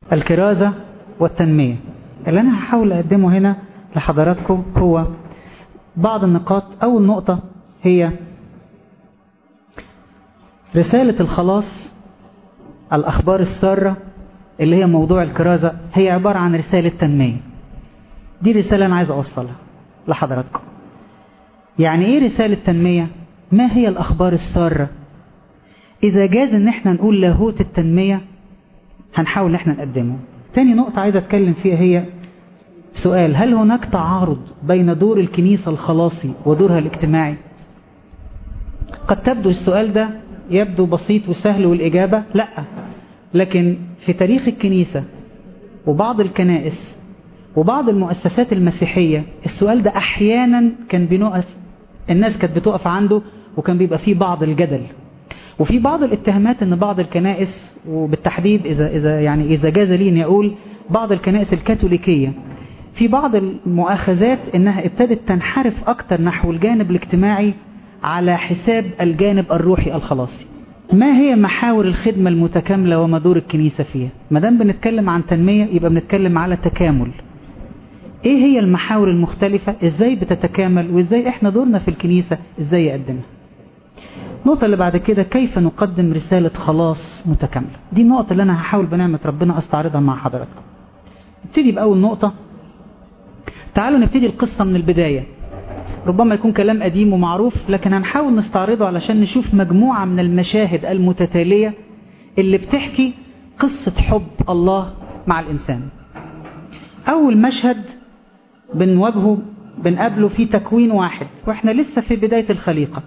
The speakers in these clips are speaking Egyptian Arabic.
الكرازة والتنمية اللي أنا هحاول أقدمه هنا لحضراتكم هو بعض النقاط أول نقطة هي رسالة الخلاص الأخبار السارة اللي هي موضوع الكرازة هي عبارة عن رسالة تنمية دي رسالة أنا عايز أوصلها لحضراتكم يعني إيه رسالة تنمية ما هي الأخبار السارة إذا جاز إن احنا نقول لاهوت التنمية هنحاول إن احنا نقدمه تاني نقطة عايز أتكلم فيها هي سؤال هل هناك تعارض بين دور الكنيسة الخلاصي ودورها الاجتماعي قد تبدو السؤال ده يبدو بسيط وسهل والإجابة لا لكن في تاريخ الكنيسة وبعض الكنائس وبعض المؤسسات المسيحية السؤال ده أحيانا كان بنقف الناس كانت بتقف عنده وكان بيبقى فيه بعض الجدل وفي بعض الاتهامات ان بعض الكنائس وبالتحديد اذا اذا يعني اذا جاز لي اني اقول بعض الكنائس الكاثوليكيه في بعض المؤاخذات انها ابتدت تنحرف اكتر نحو الجانب الاجتماعي على حساب الجانب الروحي الخلاصي ما هي محاور الخدمة المتكاملة وما دور الكنيسة فيها ما دام بنتكلم عن تنمية يبقى بنتكلم على تكامل ايه هي المحاور المختلفة ازاي بتتكامل وازاي احنا دورنا في الكنيسة ازاي يقدمها النقطة اللي بعد كده كيف نقدم رسالة خلاص متكاملة دي النقطة اللي انا هحاول بنعمة ربنا استعرضها مع حضراتكم نبتدي بأول نقطة تعالوا نبتدي القصة من البداية ربما يكون كلام قديم ومعروف لكن هنحاول نستعرضه علشان نشوف مجموعة من المشاهد المتتالية اللي بتحكي قصة حب الله مع الإنسان أول مشهد بنواجهه بنقابله في تكوين واحد واحنا لسه في بداية الخليقة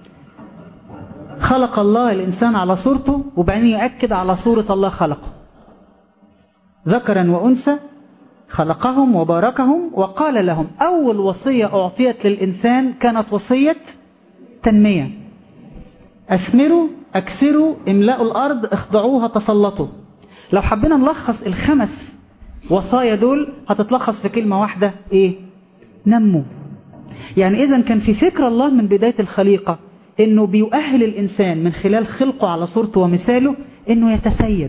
خلق الله الإنسان على صورته وبعدين يأكد على صورة الله خلقه ذكرا وأنثى خلقهم وباركهم وقال لهم أول وصية أعطيت للإنسان كانت وصية تنمية أثمروا أكسروا املأوا الأرض اخضعوها تسلطوا لو حبينا نلخص الخمس وصايا دول هتتلخص في كلمة واحدة إيه نموا يعني إذا كان في فكر الله من بداية الخليقة إنه بيؤهل الإنسان من خلال خلقه على صورته ومثاله إنه يتسيد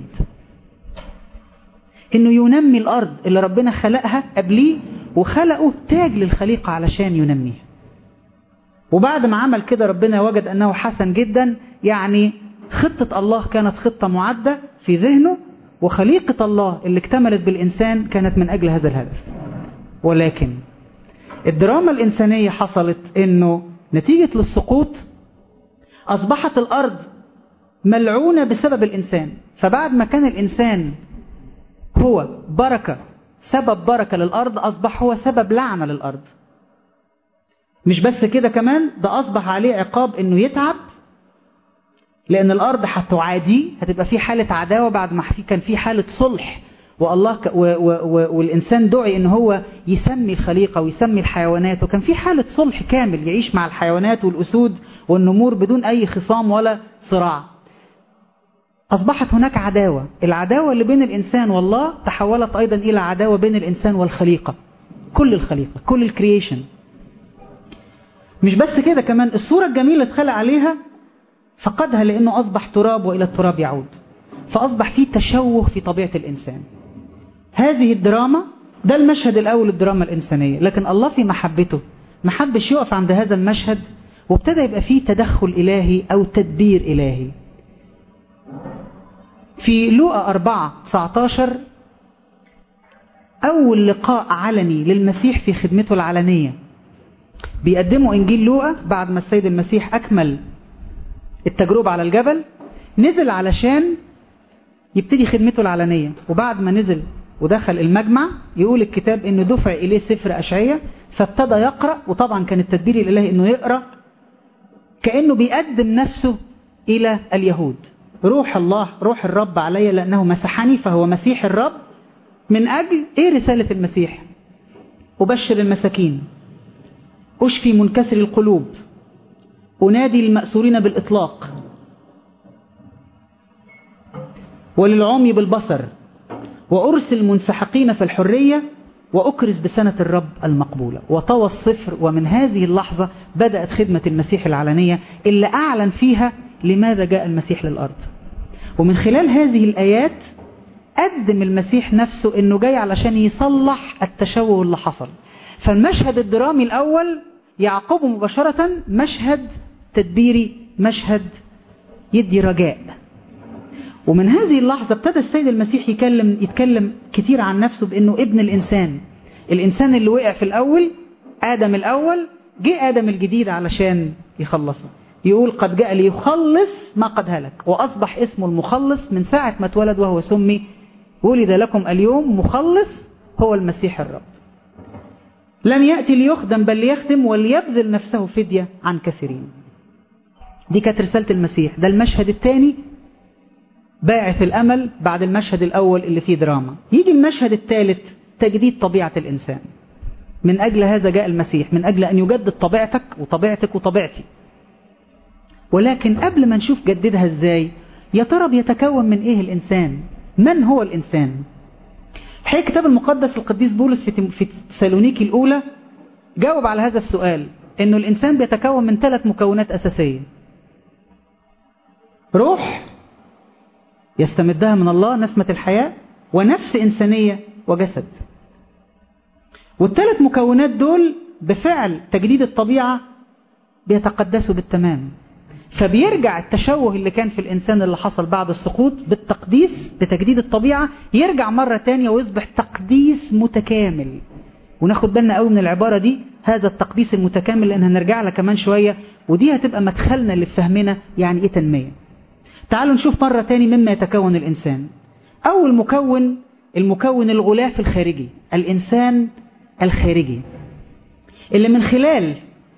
انه ينمي الارض اللي ربنا خلقها قبليه وخلقه تاج للخليقة علشان ينميها وبعد ما عمل كده ربنا وجد انه حسن جدا يعني خطة الله كانت خطة معدة في ذهنه وخليقة الله اللي اكتملت بالإنسان كانت من أجل هذا الهدف ولكن الدراما الإنسانية حصلت انه نتيجة للسقوط أصبحت الأرض ملعونة بسبب الإنسان فبعد ما كان الإنسان هو بركة سبب بركة للأرض أصبح هو سبب لعنة للأرض مش بس كده كمان ده أصبح عليه عقاب إنه يتعب لأن الأرض هتعادي هتبقى في حالة عداوة بعد ما في كان في حالة صلح والله ك و و و والإنسان دعي إن هو يسمي الخليقة ويسمي الحيوانات وكان في حالة صلح كامل يعيش مع الحيوانات والأسود والنمور بدون أي خصام ولا صراع أصبحت هناك عداوة العداوة اللي بين الإنسان والله تحولت أيضا إلى عداوة بين الإنسان والخليقة كل الخليقة كل الكرييشن مش بس كده كمان الصورة الجميلة اتخلق عليها فقدها لأنه أصبح تراب وإلى التراب يعود فأصبح فيه تشوه في طبيعة الإنسان هذه الدراما ده المشهد الأول الدراما الإنسانية لكن الله في محبته ما حبش يقف عند هذا المشهد وابتدى يبقى فيه تدخل إلهي أو تدبير إلهي في لوقا 4 19 أول لقاء علني للمسيح في خدمته العلنية بيقدموا إنجيل لوقا بعد ما السيد المسيح أكمل التجربة على الجبل نزل علشان يبتدي خدمته العلنية وبعد ما نزل ودخل المجمع يقول الكتاب انه دفع اليه سفر اشعية فابتدى يقرأ وطبعا كان التدبير الالهي انه يقرأ كأنه بيقدم نفسه الى اليهود روح الله روح الرب علي لأنه مسحني فهو مسيح الرب من أجل إيه رسالة المسيح أبشر المساكين أشفي منكسر القلوب أنادي المأسورين بالإطلاق وللعمي بالبصر وأرسل منسحقين في الحرية وأكرز بسنة الرب المقبولة وطوى الصفر ومن هذه اللحظة بدأت خدمة المسيح العلنية اللي أعلن فيها لماذا جاء المسيح للأرض ومن خلال هذه الآيات قدم المسيح نفسه انه جاي علشان يصلح التشوه اللي حصل فالمشهد الدرامي الاول يعقبه مباشرة مشهد تدبيري مشهد يدي رجاء ومن هذه اللحظة ابتدى السيد المسيح يتكلم, يتكلم كتير عن نفسه بأنه ابن الإنسان الإنسان اللي وقع في الأول آدم الأول جه آدم الجديد علشان يخلصه يقول قد جاء ليخلص ما قد هلك وأصبح اسمه المخلص من ساعة ما اتولد وهو سمي ولد لكم اليوم مخلص هو المسيح الرب لم يأتي ليخدم بل ليخدم وليبذل نفسه فدية عن كثيرين دي كانت رسالة المسيح ده المشهد الثاني باعث الأمل بعد المشهد الأول اللي فيه دراما يجي المشهد الثالث تجديد طبيعة الإنسان من أجل هذا جاء المسيح من أجل أن يجدد طبيعتك وطبيعتك وطبيعتي ولكن قبل ما نشوف جددها ازاي يا ترى بيتكون من ايه الانسان من هو الانسان حقيقة الكتاب المقدس القديس بولس في تسالونيكي الاولى جاوب على هذا السؤال انه الانسان بيتكون من ثلاث مكونات اساسية روح يستمدها من الله نسمة الحياة ونفس إنسانية وجسد والثلاث مكونات دول بفعل تجديد الطبيعة بيتقدسوا بالتمام فبيرجع التشوه اللي كان في الإنسان اللي حصل بعد السقوط بالتقديس بتجديد الطبيعة يرجع مرة تانية ويصبح تقديس متكامل وناخد بالنا قوي من العبارة دي هذا التقديس المتكامل لأن هنرجع لها كمان شوية ودي هتبقى مدخلنا لفهمنا يعني إيه تنمية تعالوا نشوف مرة تاني مما يتكون الإنسان أول مكون المكون الغلاف الخارجي الإنسان الخارجي اللي من خلال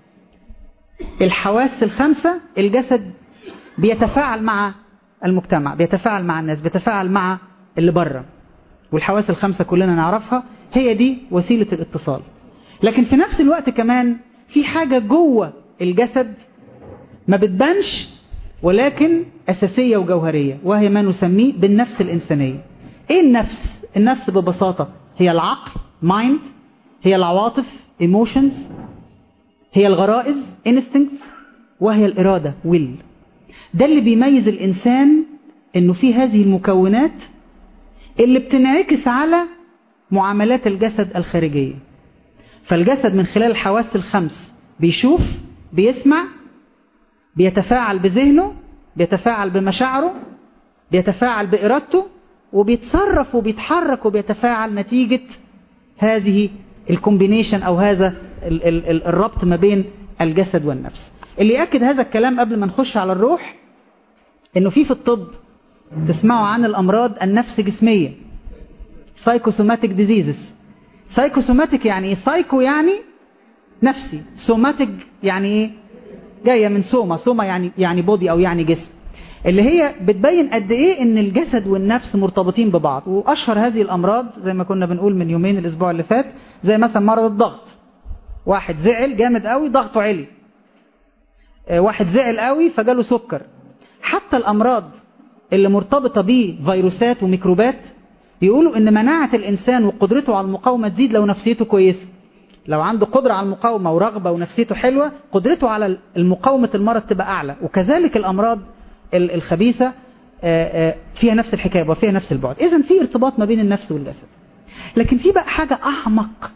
الحواس الخمسة الجسد بيتفاعل مع المجتمع بيتفاعل مع الناس بيتفاعل مع اللي بره والحواس الخمسة كلنا نعرفها هي دي وسيلة الاتصال لكن في نفس الوقت كمان في حاجة جوه الجسد ما بتبانش ولكن أساسية وجوهرية وهي ما نسميه بالنفس الإنسانية إيه النفس؟ النفس ببساطة هي العقل mind هي العواطف emotions هي الغرائز instincts وهي الإرادة will ده اللي بيميز الإنسان إنه في هذه المكونات اللي بتنعكس على معاملات الجسد الخارجية فالجسد من خلال الحواس الخمس بيشوف بيسمع بيتفاعل بذهنه بيتفاعل بمشاعره بيتفاعل بإرادته وبيتصرف وبيتحرك وبيتفاعل نتيجة هذه الكومبينيشن أو هذا ال ال ال الربط ما بين الجسد والنفس اللي يأكد هذا الكلام قبل ما نخش على الروح انه في في الطب تسمعوا عن الأمراض النفس جسمية psychosomatic diseases psychosomatic يعني ايه psycho يعني نفسي somatic يعني ايه جاية من سوما سوما يعني يعني بودي او يعني جسم اللي هي بتبين قد ايه ان الجسد والنفس مرتبطين ببعض واشهر هذه الامراض زي ما كنا بنقول من يومين الاسبوع اللي فات زي مثلا مرض الضغط واحد زعل جامد قوي ضغطه عالي واحد زعل قوي فجاله سكر حتى الامراض اللي مرتبطة بيه فيروسات وميكروبات يقولوا ان مناعة الانسان وقدرته على المقاومة تزيد لو نفسيته كويسة لو عنده قدرة على المقاومة ورغبة ونفسيته حلوة قدرته على المقاومة المرض تبقى أعلى وكذلك الأمراض الخبيثة فيها نفس الحكاية وفيها نفس البعد إذا في ارتباط ما بين النفس والجسد لكن في بقى حاجة أعمق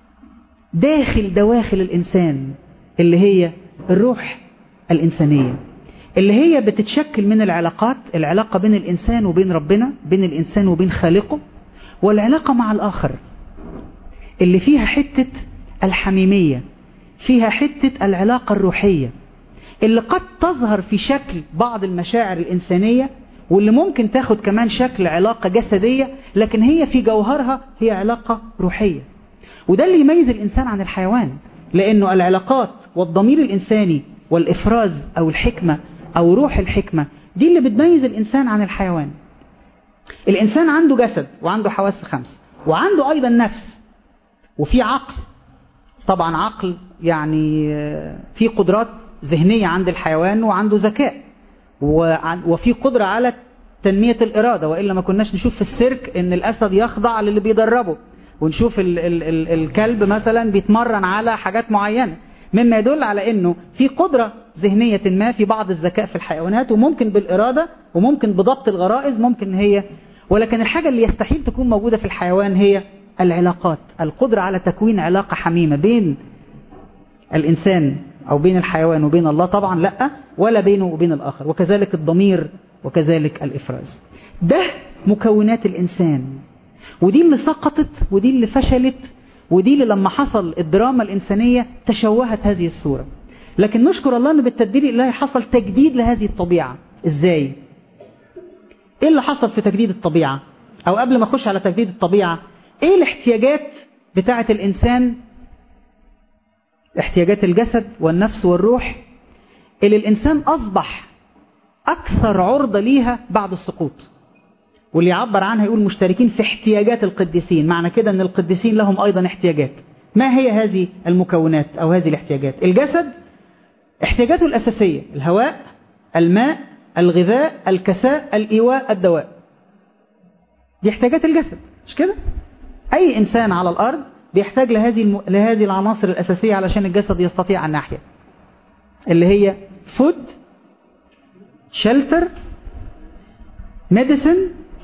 داخل دواخل الإنسان اللي هي الروح الإنسانية اللي هي بتتشكل من العلاقات العلاقة بين الإنسان وبين ربنا بين الإنسان وبين خالقه والعلاقة مع الآخر اللي فيها حتة الحميمية فيها حتة العلاقة الروحية اللي قد تظهر في شكل بعض المشاعر الإنسانية واللي ممكن تاخد كمان شكل علاقة جسدية لكن هي في جوهرها هي علاقة روحية وده اللي يميز الإنسان عن الحيوان لأنه العلاقات والضمير الإنساني والإفراز أو الحكمة أو روح الحكمة دي اللي بتميز الإنسان عن الحيوان الإنسان عنده جسد وعنده حواس خمس وعنده أيضا نفس وفي عقل طبعا عقل يعني في قدرات ذهنية عند الحيوان وعنده ذكاء وفي قدرة على تنمية الإرادة وإلا ما كناش نشوف في السيرك إن الأسد يخضع للي بيدربه ونشوف ال ال ال الكلب مثلا بيتمرن على حاجات معينة مما يدل على إنه في قدرة ذهنية ما في بعض الذكاء في الحيوانات وممكن بالإرادة وممكن بضبط الغرائز ممكن هي ولكن الحاجة اللي يستحيل تكون موجودة في الحيوان هي العلاقات القدرة على تكوين علاقة حميمة بين الإنسان أو بين الحيوان وبين الله طبعا لا ولا بينه وبين الآخر وكذلك الضمير وكذلك الإفراز ده مكونات الإنسان ودي اللي سقطت ودي اللي فشلت ودي اللي لما حصل الدراما الإنسانية تشوهت هذه الصورة لكن نشكر الله أن بالتدبير الإلهي حصل تجديد لهذه الطبيعة إزاي؟ إيه اللي حصل في تجديد الطبيعة؟ أو قبل ما أخش على تجديد الطبيعة إيه الاحتياجات بتاعة الإنسان احتياجات الجسد والنفس والروح اللي الإنسان أصبح أكثر عرضة ليها بعد السقوط واللي يعبر عنها يقول مشتركين في احتياجات القديسين معنى كده أن القديسين لهم أيضا احتياجات ما هي هذه المكونات أو هذه الاحتياجات الجسد احتياجاته الأساسية الهواء الماء الغذاء الكساء الإيواء الدواء دي احتياجات الجسد مش كده أي إنسان على الأرض بيحتاج لهذه الم... لهذه العناصر الأساسية علشان الجسد يستطيع أن يحيا اللي هي food shelter medicine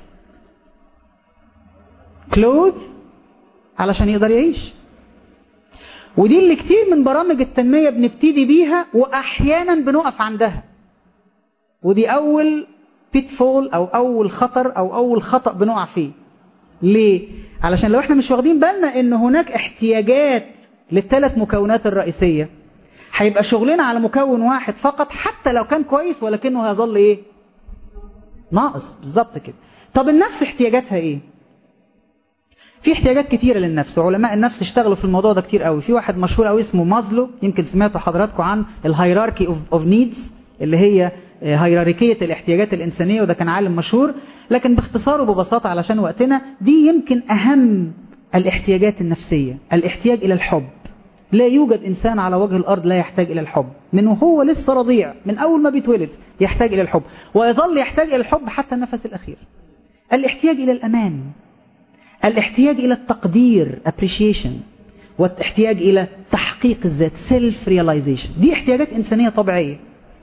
clothes علشان يقدر يعيش ودي اللي كتير من برامج التنمية بنبتدي بيها وأحيانا بنقف عندها ودي أول بيتفول أو أول خطر أو أول خطأ بنقع فيه ليه؟ علشان لو احنا مش واخدين بالنا ان هناك احتياجات للثلاث مكونات الرئيسية هيبقى شغلنا على مكون واحد فقط حتى لو كان كويس ولكنه هيظل ايه ناقص بالظبط كده طب النفس احتياجاتها ايه في احتياجات كتيرة للنفس وعلماء النفس اشتغلوا في الموضوع ده كتير قوي في واحد مشهور قوي اسمه مازلو يمكن سمعتوا حضراتكم عن الهيراركي اوف نيدز اللي هي هيراركية الاحتياجات الإنسانية وده كان عالم مشهور لكن باختصار وببساطة علشان وقتنا دي يمكن أهم الاحتياجات النفسية الاحتياج إلى الحب لا يوجد إنسان على وجه الأرض لا يحتاج إلى الحب من هو لسه رضيع من أول ما بيتولد يحتاج إلى الحب ويظل يحتاج إلى الحب حتى النفس الأخير الاحتياج إلى الأمان الاحتياج إلى التقدير appreciation والاحتياج إلى تحقيق الذات self realization دي احتياجات إنسانية طبيعية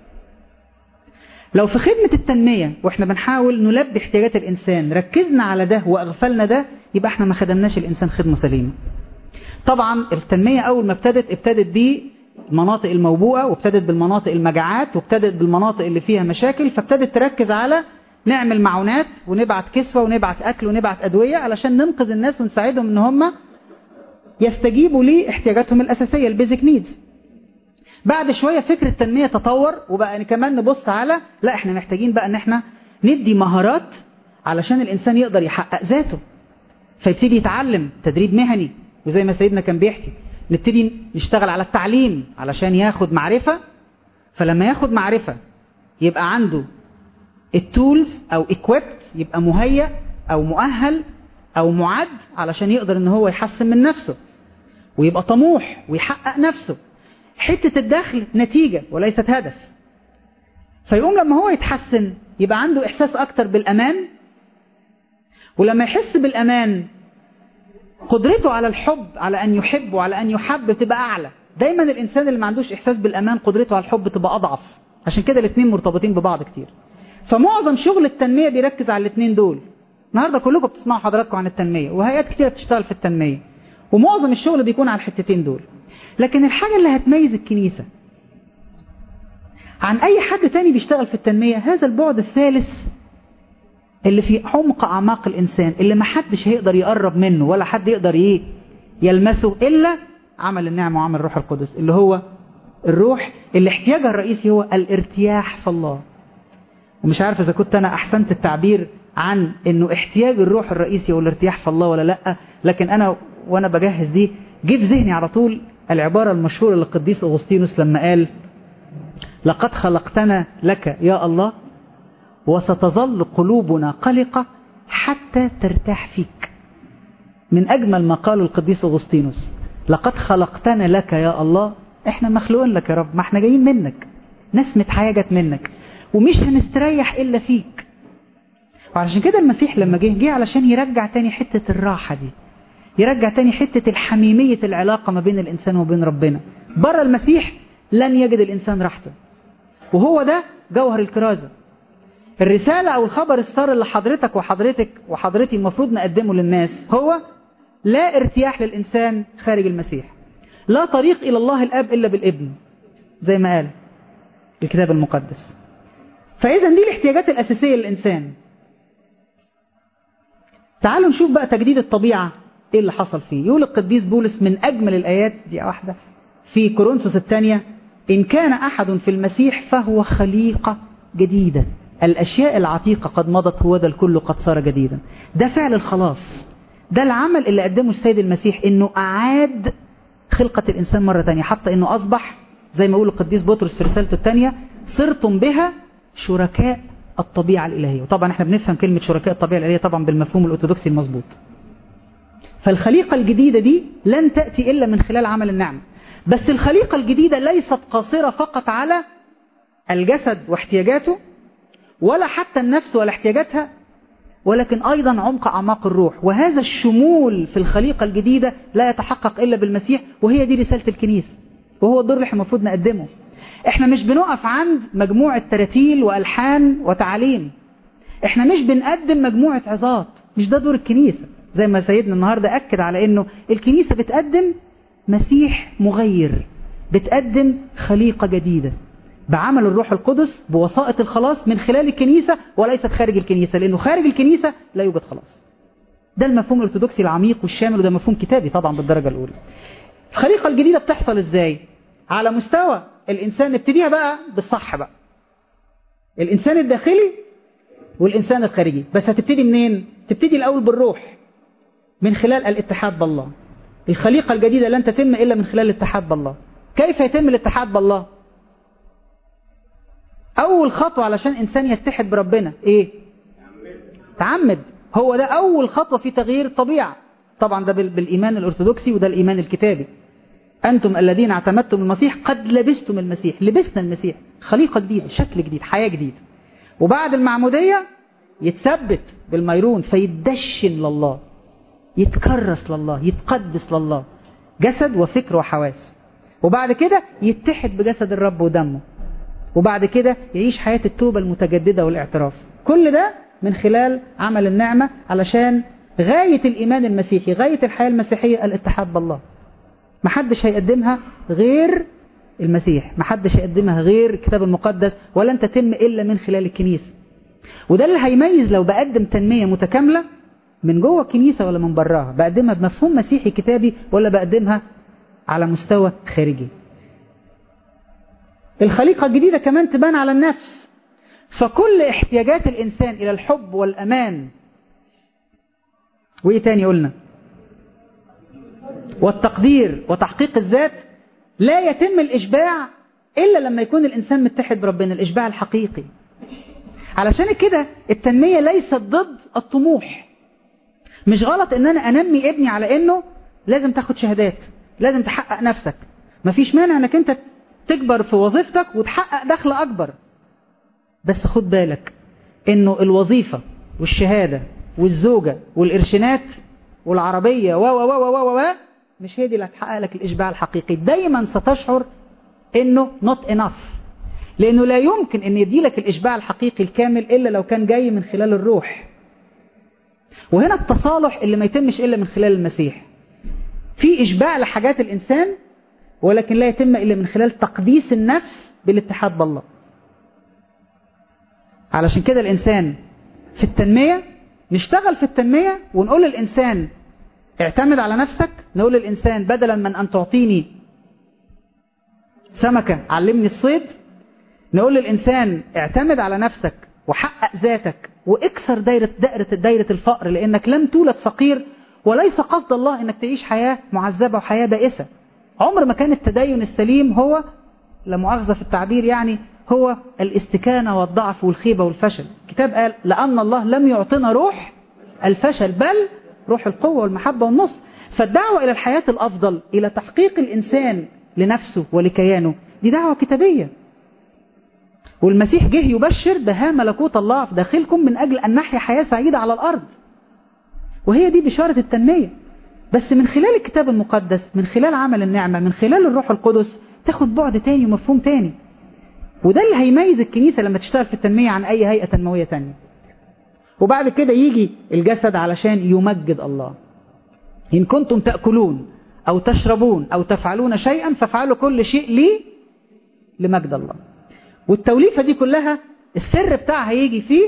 لو في خدمة التنمية واحنا بنحاول نلبي احتياجات الإنسان ركزنا على ده وأغفلنا ده يبقى احنا ما خدمناش الإنسان خدمة سليمة طبعا التنمية أول ما ابتدت ابتدت بالمناطق الموبوءة وابتدت بالمناطق المجاعات وابتدت بالمناطق اللي فيها مشاكل فابتدت تركز على نعمل معونات ونبعت كسوة ونبعت أكل ونبعت أدوية علشان ننقذ الناس ونساعدهم ان هم يستجيبوا لاحتياجاتهم الأساسية البيزك نيدز بعد شوية فكر التنمية تطور وبقى كمان نبص على لا احنا محتاجين بقى ان احنا ندي مهارات علشان الانسان يقدر يحقق ذاته فيبتدي يتعلم تدريب مهني وزي ما سيدنا كان بيحكي نبتدي نشتغل على التعليم علشان ياخد معرفة فلما ياخد معرفة يبقى عنده التولز او equipped يبقى مهيأ او مؤهل او معد علشان يقدر ان هو يحسن من نفسه ويبقى طموح ويحقق نفسه حتة الدخل نتيجة وليست هدف فيقوم لما هو يتحسن يبقى عنده إحساس أكتر بالأمان ولما يحس بالأمان قدرته على الحب على أن يحب وعلى أن يحب تبقى أعلى دايما الإنسان اللي ما عندوش إحساس بالأمان قدرته على الحب تبقى أضعف عشان كده الاثنين مرتبطين ببعض كتير فمعظم شغل التنمية بيركز على الاثنين دول النهاردة كلكم بتسمعوا حضراتكم عن التنمية وهيئات كتير بتشتغل في التنمية ومعظم الشغل بيكون على الحتتين دول لكن الحاجة اللي هتميز الكنيسة عن أي حد تاني بيشتغل في التنمية هذا البعد الثالث اللي في عمق أعماق الإنسان اللي ما حدش هيقدر يقرب منه ولا حد يقدر إيه يلمسه إلا عمل النعمة وعمل الروح القدس اللي هو الروح اللي احتياجها الرئيسي هو الارتياح في الله ومش عارف إذا كنت أنا أحسنت التعبير عن إنه احتياج الروح الرئيسي هو الارتياح في الله ولا لأ لكن أنا وأنا بجهز دي جه في ذهني على طول العبارة المشهورة للقديس أغسطينوس لما قال لقد خلقتنا لك يا الله وستظل قلوبنا قلقة حتى ترتاح فيك من أجمل ما قاله القديس أغسطينوس لقد خلقتنا لك يا الله احنا مخلوقين لك يا رب ما احنا جايين منك نسمة حياة جت منك ومش هنستريح إلا فيك وعشان كده المسيح لما جه جه علشان يرجع تاني حتة الراحة دي يرجع تاني حتة الحميمية العلاقة ما بين الإنسان وبين ربنا بره المسيح لن يجد الإنسان راحته وهو ده جوهر الكرازة الرسالة أو الخبر السار اللي حضرتك وحضرتك وحضرتي المفروض نقدمه للناس هو لا ارتياح للإنسان خارج المسيح لا طريق إلى الله الأب إلا بالابن زي ما قال الكتاب المقدس فإذا دي الاحتياجات الأساسية للإنسان تعالوا نشوف بقى تجديد الطبيعة إيه اللي حصل فيه يقول القديس بولس من أجمل الآيات دي واحدة في كورنثوس الثانية إن كان أحد في المسيح فهو خليقة جديدة الأشياء العتيقة قد مضت هو ده الكل قد صار جديدا ده فعل الخلاص ده العمل اللي قدمه السيد المسيح إنه أعاد خلقة الإنسان مرة تانية حتى إنه أصبح زي ما يقول القديس بطرس في رسالته الثانية صرتم بها شركاء الطبيعة الإلهية وطبعا احنا بنفهم كلمة شركاء الطبيعة الإلهية طبعا بالمفهوم الأرثوذكسي المظبوط فالخليقة الجديدة دي لن تأتي إلا من خلال عمل النعمة بس الخليقة الجديدة ليست قاصرة فقط على الجسد واحتياجاته ولا حتى النفس ولا احتياجاتها ولكن أيضا عمق أعماق الروح وهذا الشمول في الخليقة الجديدة لا يتحقق إلا بالمسيح وهي دي رسالة الكنيسة وهو الدور اللي احنا المفروض نقدمه احنا مش بنقف عند مجموعة تراتيل وألحان وتعاليم احنا مش بنقدم مجموعة عظات مش ده دور الكنيسة زي ما سيدنا النهاردة أكد على انه الكنيسة بتقدم مسيح مغير بتقدم خليقة جديدة بعمل الروح القدس بوسائط الخلاص من خلال الكنيسة وليست خارج الكنيسة لأنه خارج الكنيسة لا يوجد خلاص ده المفهوم الارثوذكسي العميق والشامل وده مفهوم كتابي طبعا بالدرجة الأولى الخليقة الجديدة بتحصل ازاي على مستوى الإنسان نبتديها بقى بالصح بقى الإنسان الداخلي والإنسان الخارجي بس هتبتدي منين تبتدي الأول بالروح من خلال الاتحاد بالله الخليقة الجديدة لن تتم إلا من خلال الاتحاد بالله كيف يتم الاتحاد بالله أول خطوة علشان إنسان يتحد بربنا إيه تعمد هو ده أول خطوة في تغيير الطبيعة طبعا ده بالإيمان الأرثوذكسي وده الإيمان الكتابي أنتم الذين اعتمدتم المسيح قد لبستم المسيح لبسنا المسيح خليقة جديدة شكل جديد حياة جديدة وبعد المعمودية يتثبت بالميرون فيدشن لله يتكرس لله يتقدس لله جسد وفكر وحواس وبعد كده يتحد بجسد الرب ودمه وبعد كده يعيش حياة التوبة المتجددة والاعتراف كل ده من خلال عمل النعمة علشان غاية الإيمان المسيحي غاية الحياة المسيحية الاتحاد بالله محدش هيقدمها غير المسيح محدش هيقدمها غير الكتاب المقدس ولن تتم إلا من خلال الكنيسة وده اللي هيميز لو بقدم تنمية متكاملة من جوه الكنيسة ولا من براها بقدمها بمفهوم مسيحي كتابي ولا بقدمها على مستوى خارجي الخليقة الجديدة كمان تبان على النفس فكل احتياجات الإنسان إلى الحب والأمان وإيه تاني قلنا والتقدير وتحقيق الذات لا يتم الإشباع إلا لما يكون الإنسان متحد بربنا الإشباع الحقيقي علشان كده التنمية ليست ضد الطموح مش غلط ان انا انمي ابني على انه لازم تاخد شهادات لازم تحقق نفسك مفيش مانع انك انت تكبر في وظيفتك وتحقق دخل اكبر بس خد بالك انه الوظيفة والشهادة والزوجة والقرشينات والعربية و و و و و مش هي دي اللي هتحقق لك الاشباع الحقيقي دايما ستشعر انه not enough لانه لا يمكن ان يديلك الاشباع الحقيقي الكامل الا لو كان جاي من خلال الروح وهنا التصالح اللي ما يتمش إلا من خلال المسيح في إشباع لحاجات الإنسان ولكن لا يتم إلا من خلال تقديس النفس بالاتحاد بالله علشان كده الإنسان في التنمية نشتغل في التنمية ونقول للإنسان اعتمد على نفسك نقول للإنسان بدلا من أن تعطيني سمكة علمني الصيد نقول للإنسان اعتمد على نفسك وحقق ذاتك واكسر دايرة, دائرة, دايرة الفقر لأنك لم تولد فقير وليس قصد الله أنك تعيش حياة معذبة وحياة بائسة عمر ما كان التدين السليم هو لا مؤاخذة في التعبير يعني هو الاستكانة والضعف والخيبة والفشل الكتاب قال لأن الله لم يعطينا روح الفشل بل روح القوة والمحبة والنصر فالدعوة إلى الحياة الأفضل إلى تحقيق الإنسان لنفسه ولكيانه دي دعوة كتابية والمسيح جه يبشر بها ملكوت الله في داخلكم من أجل أن نحيا حياة سعيدة على الأرض وهي دي بشارة التنمية بس من خلال الكتاب المقدس من خلال عمل النعمة من خلال الروح القدس تاخد بعد تاني ومفهوم تاني وده اللي هيميز الكنيسة لما تشتغل في التنمية عن أي هيئة تنموية تانية وبعد كده يجي الجسد علشان يمجد الله إن كنتم تأكلون أو تشربون أو تفعلون شيئا فافعلوا كل شيء لي لمجد الله والتوليفة دي كلها السر بتاعها يجي فيه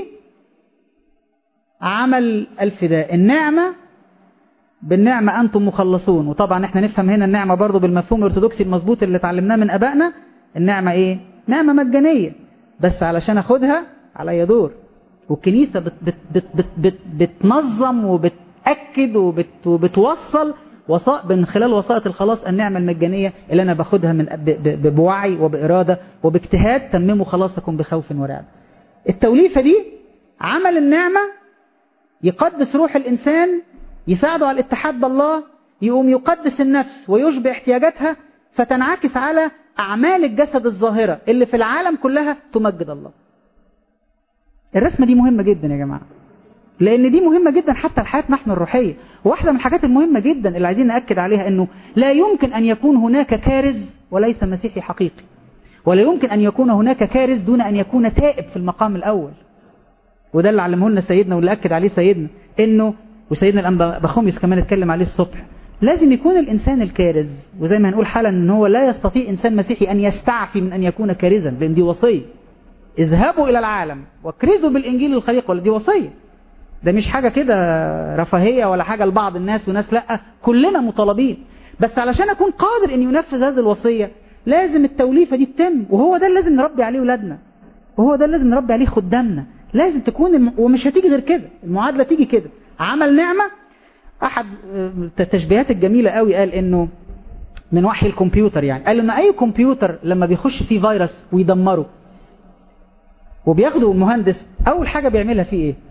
عمل الفداء النعمة بالنعمة أنتم مخلصون وطبعا احنا نفهم هنا النعمة برضو بالمفهوم الارثوذكسي المظبوط اللي اتعلمناه من أبائنا النعمة ايه نعمة مجانية بس علشان اخدها عليا دور والكنيسة بت بت بت بت بت بتنظم وبتأكد وبت وبتوصل وسائط من خلال وسائط الخلاص النعمة المجانية اللي أنا باخدها من بوعي وبإرادة وباجتهاد تمموا خلاصكم بخوف ورعب التوليفة دي عمل النعمة يقدس روح الإنسان يساعده على الاتحاد بالله يقوم يقدس النفس ويشبع احتياجاتها فتنعكس على أعمال الجسد الظاهرة اللي في العالم كلها تمجد الله الرسمة دي مهمة جدا يا جماعة لأن دي مهمة جدا حتى لحياتنا احنا الروحية واحدة من الحاجات المهمة جدا اللي عايزين نأكد عليها أنه لا يمكن أن يكون هناك كارز وليس مسيحي حقيقي ولا يمكن أن يكون هناك كارز دون أن يكون تائب في المقام الأول وده اللي علمه لنا سيدنا واللي أكد عليه سيدنا أنه وسيدنا الأنبا بخوميس كمان اتكلم عليه الصبح لازم يكون الإنسان الكارز وزي ما هنقول حالا أن هو لا يستطيع إنسان مسيحي أن يستعفي من أن يكون كارزا لأن دي وصية اذهبوا إلى العالم واكرزوا بالإنجيل للخليقة ولا دي وصية ده مش حاجة كده رفاهية ولا حاجة لبعض الناس وناس لا كلنا مطالبين بس علشان أكون قادر أن ينفذ هذه الوصية لازم التوليفة دي تتم وهو ده اللي لازم نربي عليه ولادنا وهو ده اللي لازم نربي عليه خدامنا لازم تكون الم... ومش هتيجي غير كده المعادلة تيجي كده عمل نعمة أحد التشبيهات الجميلة قوي قال إنه من وحي الكمبيوتر يعني قال إن أي كمبيوتر لما بيخش فيه فيروس ويدمره وبياخده المهندس أول حاجة بيعملها فيه إيه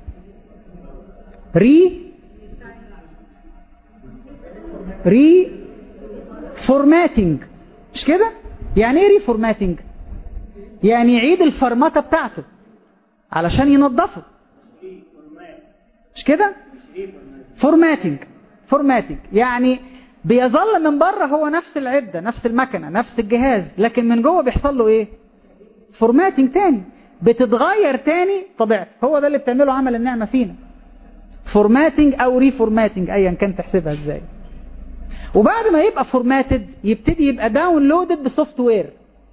ري ري فورماتنج مش كده يعني ايه ري فورماتنج يعني يعيد الفرمطة بتاعته علشان ينظفه مش كده فورماتنج فورماتنج يعني بيظل من بره هو نفس العدة نفس المكنة نفس الجهاز لكن من جوه بيحصل له ايه فورماتنج تاني بتتغير تاني طبيعته هو ده اللي بتعمله عمل النعمة فينا فورماتنج او ري فورماتنج ايا كان تحسبها ازاي وبعد ما يبقى فورماتد يبتدي يبقى داونلودد بسوفت وير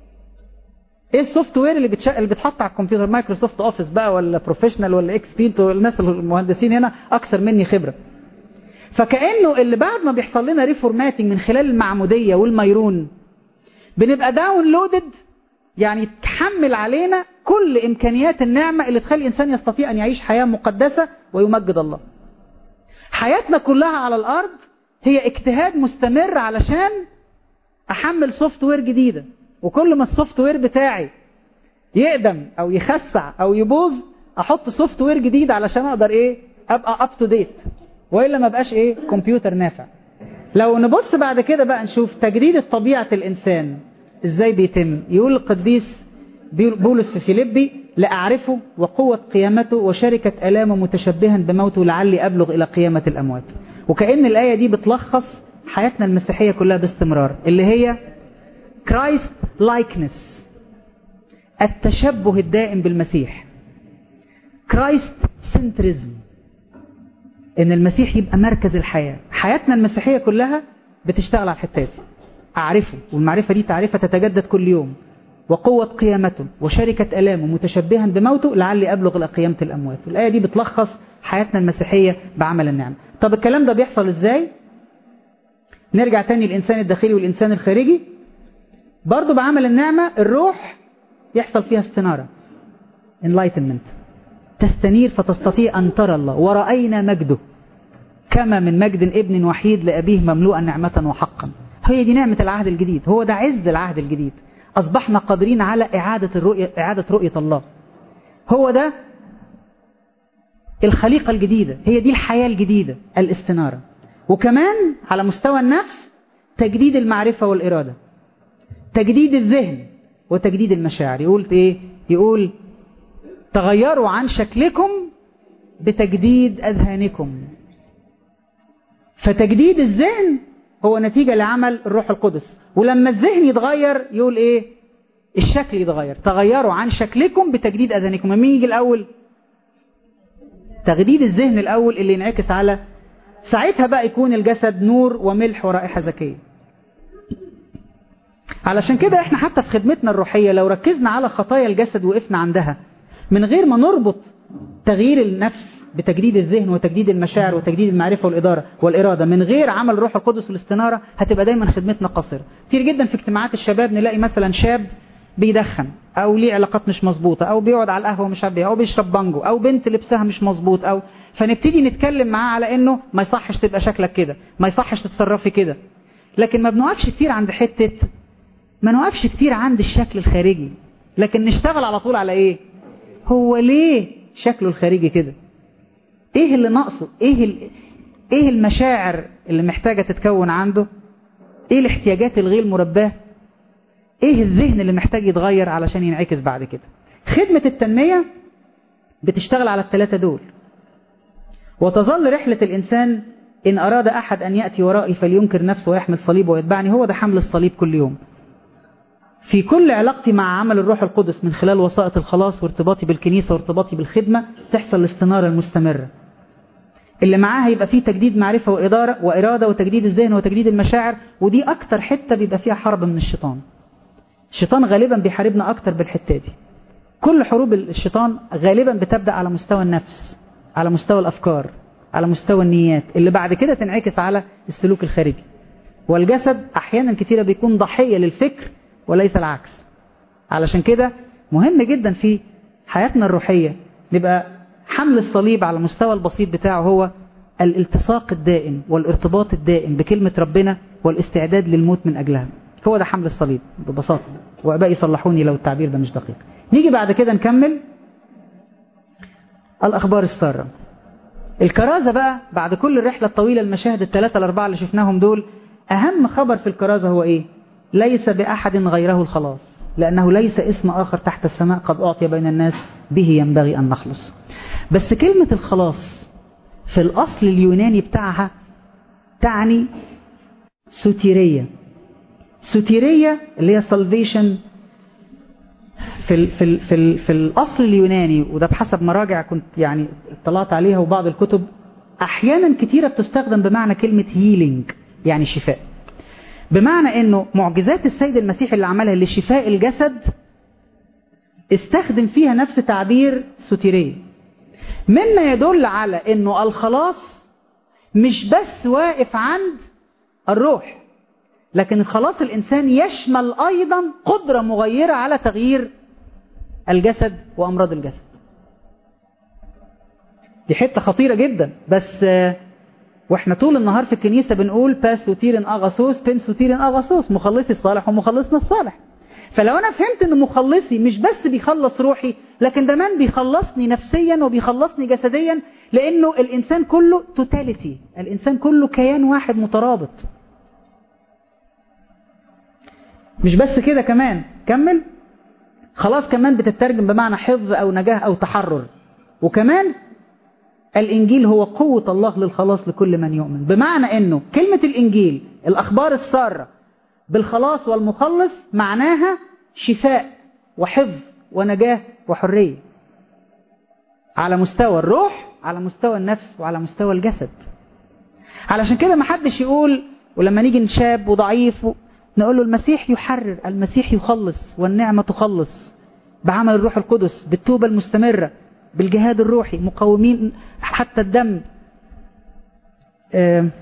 ايه السوفت وير اللي بتش... اللي بيتحط على الكمبيوتر مايكروسوفت اوفيس بقى ولا بروفيشنال ولا اكس بي الناس المهندسين هنا اكثر مني خبره فكانه اللي بعد ما بيحصل لنا ريفورماتنج من خلال المعموديه والميرون بنبقى داونلودد يعني تحمل علينا كل امكانيات النعمه اللي تخلي الانسان يستطيع ان يعيش حياه مقدسه ويمجد الله حياتنا كلها على الارض هي اجتهاد مستمر علشان احمل سوفت وير جديده وكل ما السوفت وير بتاعي يقدم او يخسع او يبوظ احط سوفت وير جديد علشان اقدر ايه ابقى اب تو ديت والا ما بقاش ايه كمبيوتر نافع لو نبص بعد كده بقى نشوف تجديد طبيعه الانسان ازاي بيتم يقول القديس بولس في فيليبي لأعرفه وقوة قيامته وشركة ألامه متشبها بموته لعلي أبلغ إلى قيامة الأموات وكأن الآية دي بتلخص حياتنا المسيحية كلها باستمرار اللي هي كرايست لايكنس التشبه الدائم بالمسيح كرايست سنتريزم ان المسيح يبقى مركز الحياة حياتنا المسيحية كلها بتشتغل على الحتة دي أعرفه والمعرفة دي تعرفة تتجدد كل يوم وقوة قيامته وشركة ألامه متشبها بموته لعلي أبلغ إلى قيامة الأموات الآية دي بتلخص حياتنا المسيحية بعمل النعمة طب الكلام ده بيحصل إزاي نرجع تاني الإنسان الداخلي والإنسان الخارجي برضو بعمل النعمة الروح يحصل فيها استنارة enlightenment تستنير فتستطيع أن ترى الله ورأينا مجده كما من مجد ابن وحيد لأبيه مملوءا نعمة وحقا هي دي نعمة العهد الجديد هو ده عز العهد الجديد أصبحنا قادرين على إعادة, الرؤية إعادة رؤية الله هو ده الخليقة الجديدة هي دي الحياة الجديدة الاستنارة وكمان على مستوى النفس تجديد المعرفة والإرادة تجديد الذهن وتجديد المشاعر يقول إيه يقول تغيروا عن شكلكم بتجديد أذهانكم فتجديد الذهن هو نتيجة لعمل الروح القدس ولما الذهن يتغير يقول ايه الشكل يتغير تغيروا عن شكلكم بتجديد أذهانكم مين يجي الأول تجديد الذهن الأول اللي ينعكس على ساعتها بقى يكون الجسد نور وملح ورائحة زكية علشان كده احنا حتى في خدمتنا الروحية لو ركزنا على خطايا الجسد وقفنا عندها من غير ما نربط تغيير النفس بتجديد الذهن وتجديد المشاعر وتجديد المعرفة والإدارة والإرادة من غير عمل روح القدس والاستنارة هتبقى دايما خدمتنا قصيرة كتير جدا في اجتماعات الشباب نلاقي مثلا شاب بيدخن او ليه علاقات مش مظبوطه او بيقعد على القهوه مش عارف او بيشرب بانجو او بنت لبسها مش مظبوط او فنبتدي نتكلم معاه على انه ما يصحش تبقى شكلك كده ما يصحش تتصرفي كده لكن ما بنوقفش كتير عند حته ما نوقفش كتير عند الشكل الخارجي لكن نشتغل على طول على ايه هو ليه شكله الخارجي كده ايه اللي ناقصه ايه ال... ايه المشاعر اللي محتاجه تتكون عنده ايه الاحتياجات الغير مرباه ايه الذهن اللي محتاج يتغير علشان ينعكس بعد كده خدمة التنمية بتشتغل على الثلاثة دول وتظل رحلة الإنسان إن أراد أحد أن يأتي ورائي فلينكر نفسه ويحمل صليبه ويتبعني هو ده حمل الصليب كل يوم في كل علاقتي مع عمل الروح القدس من خلال وسائط الخلاص وارتباطي بالكنيسة وارتباطي بالخدمة تحصل الاستنارة المستمرة اللي معاها يبقى فيه تجديد معرفة وإدارة وإرادة وتجديد الذهن وتجديد المشاعر ودي أكتر حتة بيبقى فيها حرب من الشيطان الشيطان غالبا بيحاربنا أكتر بالحتة دي كل حروب الشيطان غالبا بتبدأ على مستوى النفس على مستوى الأفكار على مستوى النيات اللي بعد كده تنعكس على السلوك الخارجي والجسد أحيانا كثيرة بيكون ضحية للفكر وليس العكس علشان كده مهم جدا في حياتنا الروحية نبقى حمل الصليب على المستوى البسيط بتاعه هو الالتصاق الدائم والارتباط الدائم بكلمة ربنا والاستعداد للموت من أجلها هو ده حمل الصليب ببساطة وأبائي يصلحوني لو التعبير ده مش دقيق نيجي بعد كده نكمل الأخبار السارة الكرازة بقى بعد كل الرحلة الطويلة المشاهد الثلاثة الأربعة اللي شفناهم دول أهم خبر في الكرازة هو إيه ليس بأحد غيره الخلاص لأنه ليس اسم آخر تحت السماء قد أعطي بين الناس به ينبغي أن نخلص بس كلمة الخلاص في الأصل اليوناني بتاعها تعني سوتيرية سوتيرية اللي هي salvation في ال في ال في, ال في الأصل اليوناني وده بحسب مراجع كنت يعني اطلعت عليها وبعض الكتب أحيانا كتيرة بتستخدم بمعنى كلمة healing يعني شفاء بمعنى انه معجزات السيد المسيح اللي عملها لشفاء الجسد استخدم فيها نفس تعبير سوتيرية مما يدل على انه الخلاص مش بس واقف عند الروح لكن خلاص الإنسان يشمل أيضا قدرة مغيرة على تغيير الجسد وأمراض الجسد دي حتة خطيرة جدا بس واحنا طول النهار في الكنيسة بنقول باس سوتيرن أغاسوس بين سوتيرن أغاسوس مخلصي الصالح ومخلصنا الصالح فلو أنا فهمت أن مخلصي مش بس بيخلص روحي لكن ده من بيخلصني نفسيا وبيخلصني جسديا لأنه الإنسان كله توتاليتي الإنسان كله كيان واحد مترابط مش بس كده كمان كمل خلاص كمان بتترجم بمعنى حفظ أو نجاة أو تحرر وكمان الإنجيل هو قوة الله للخلاص لكل من يؤمن بمعنى أنه كلمة الإنجيل الأخبار السارة بالخلاص والمخلص معناها شفاء وحفظ ونجاة وحرية على مستوى الروح على مستوى النفس وعلى مستوى الجسد علشان كده ما حدش يقول ولما نيجي نشاب وضعيف نقول له المسيح يحرر المسيح يخلص والنعمة تخلص بعمل الروح القدس بالتوبة المستمرة بالجهاد الروحي مقاومين حتى الدم آه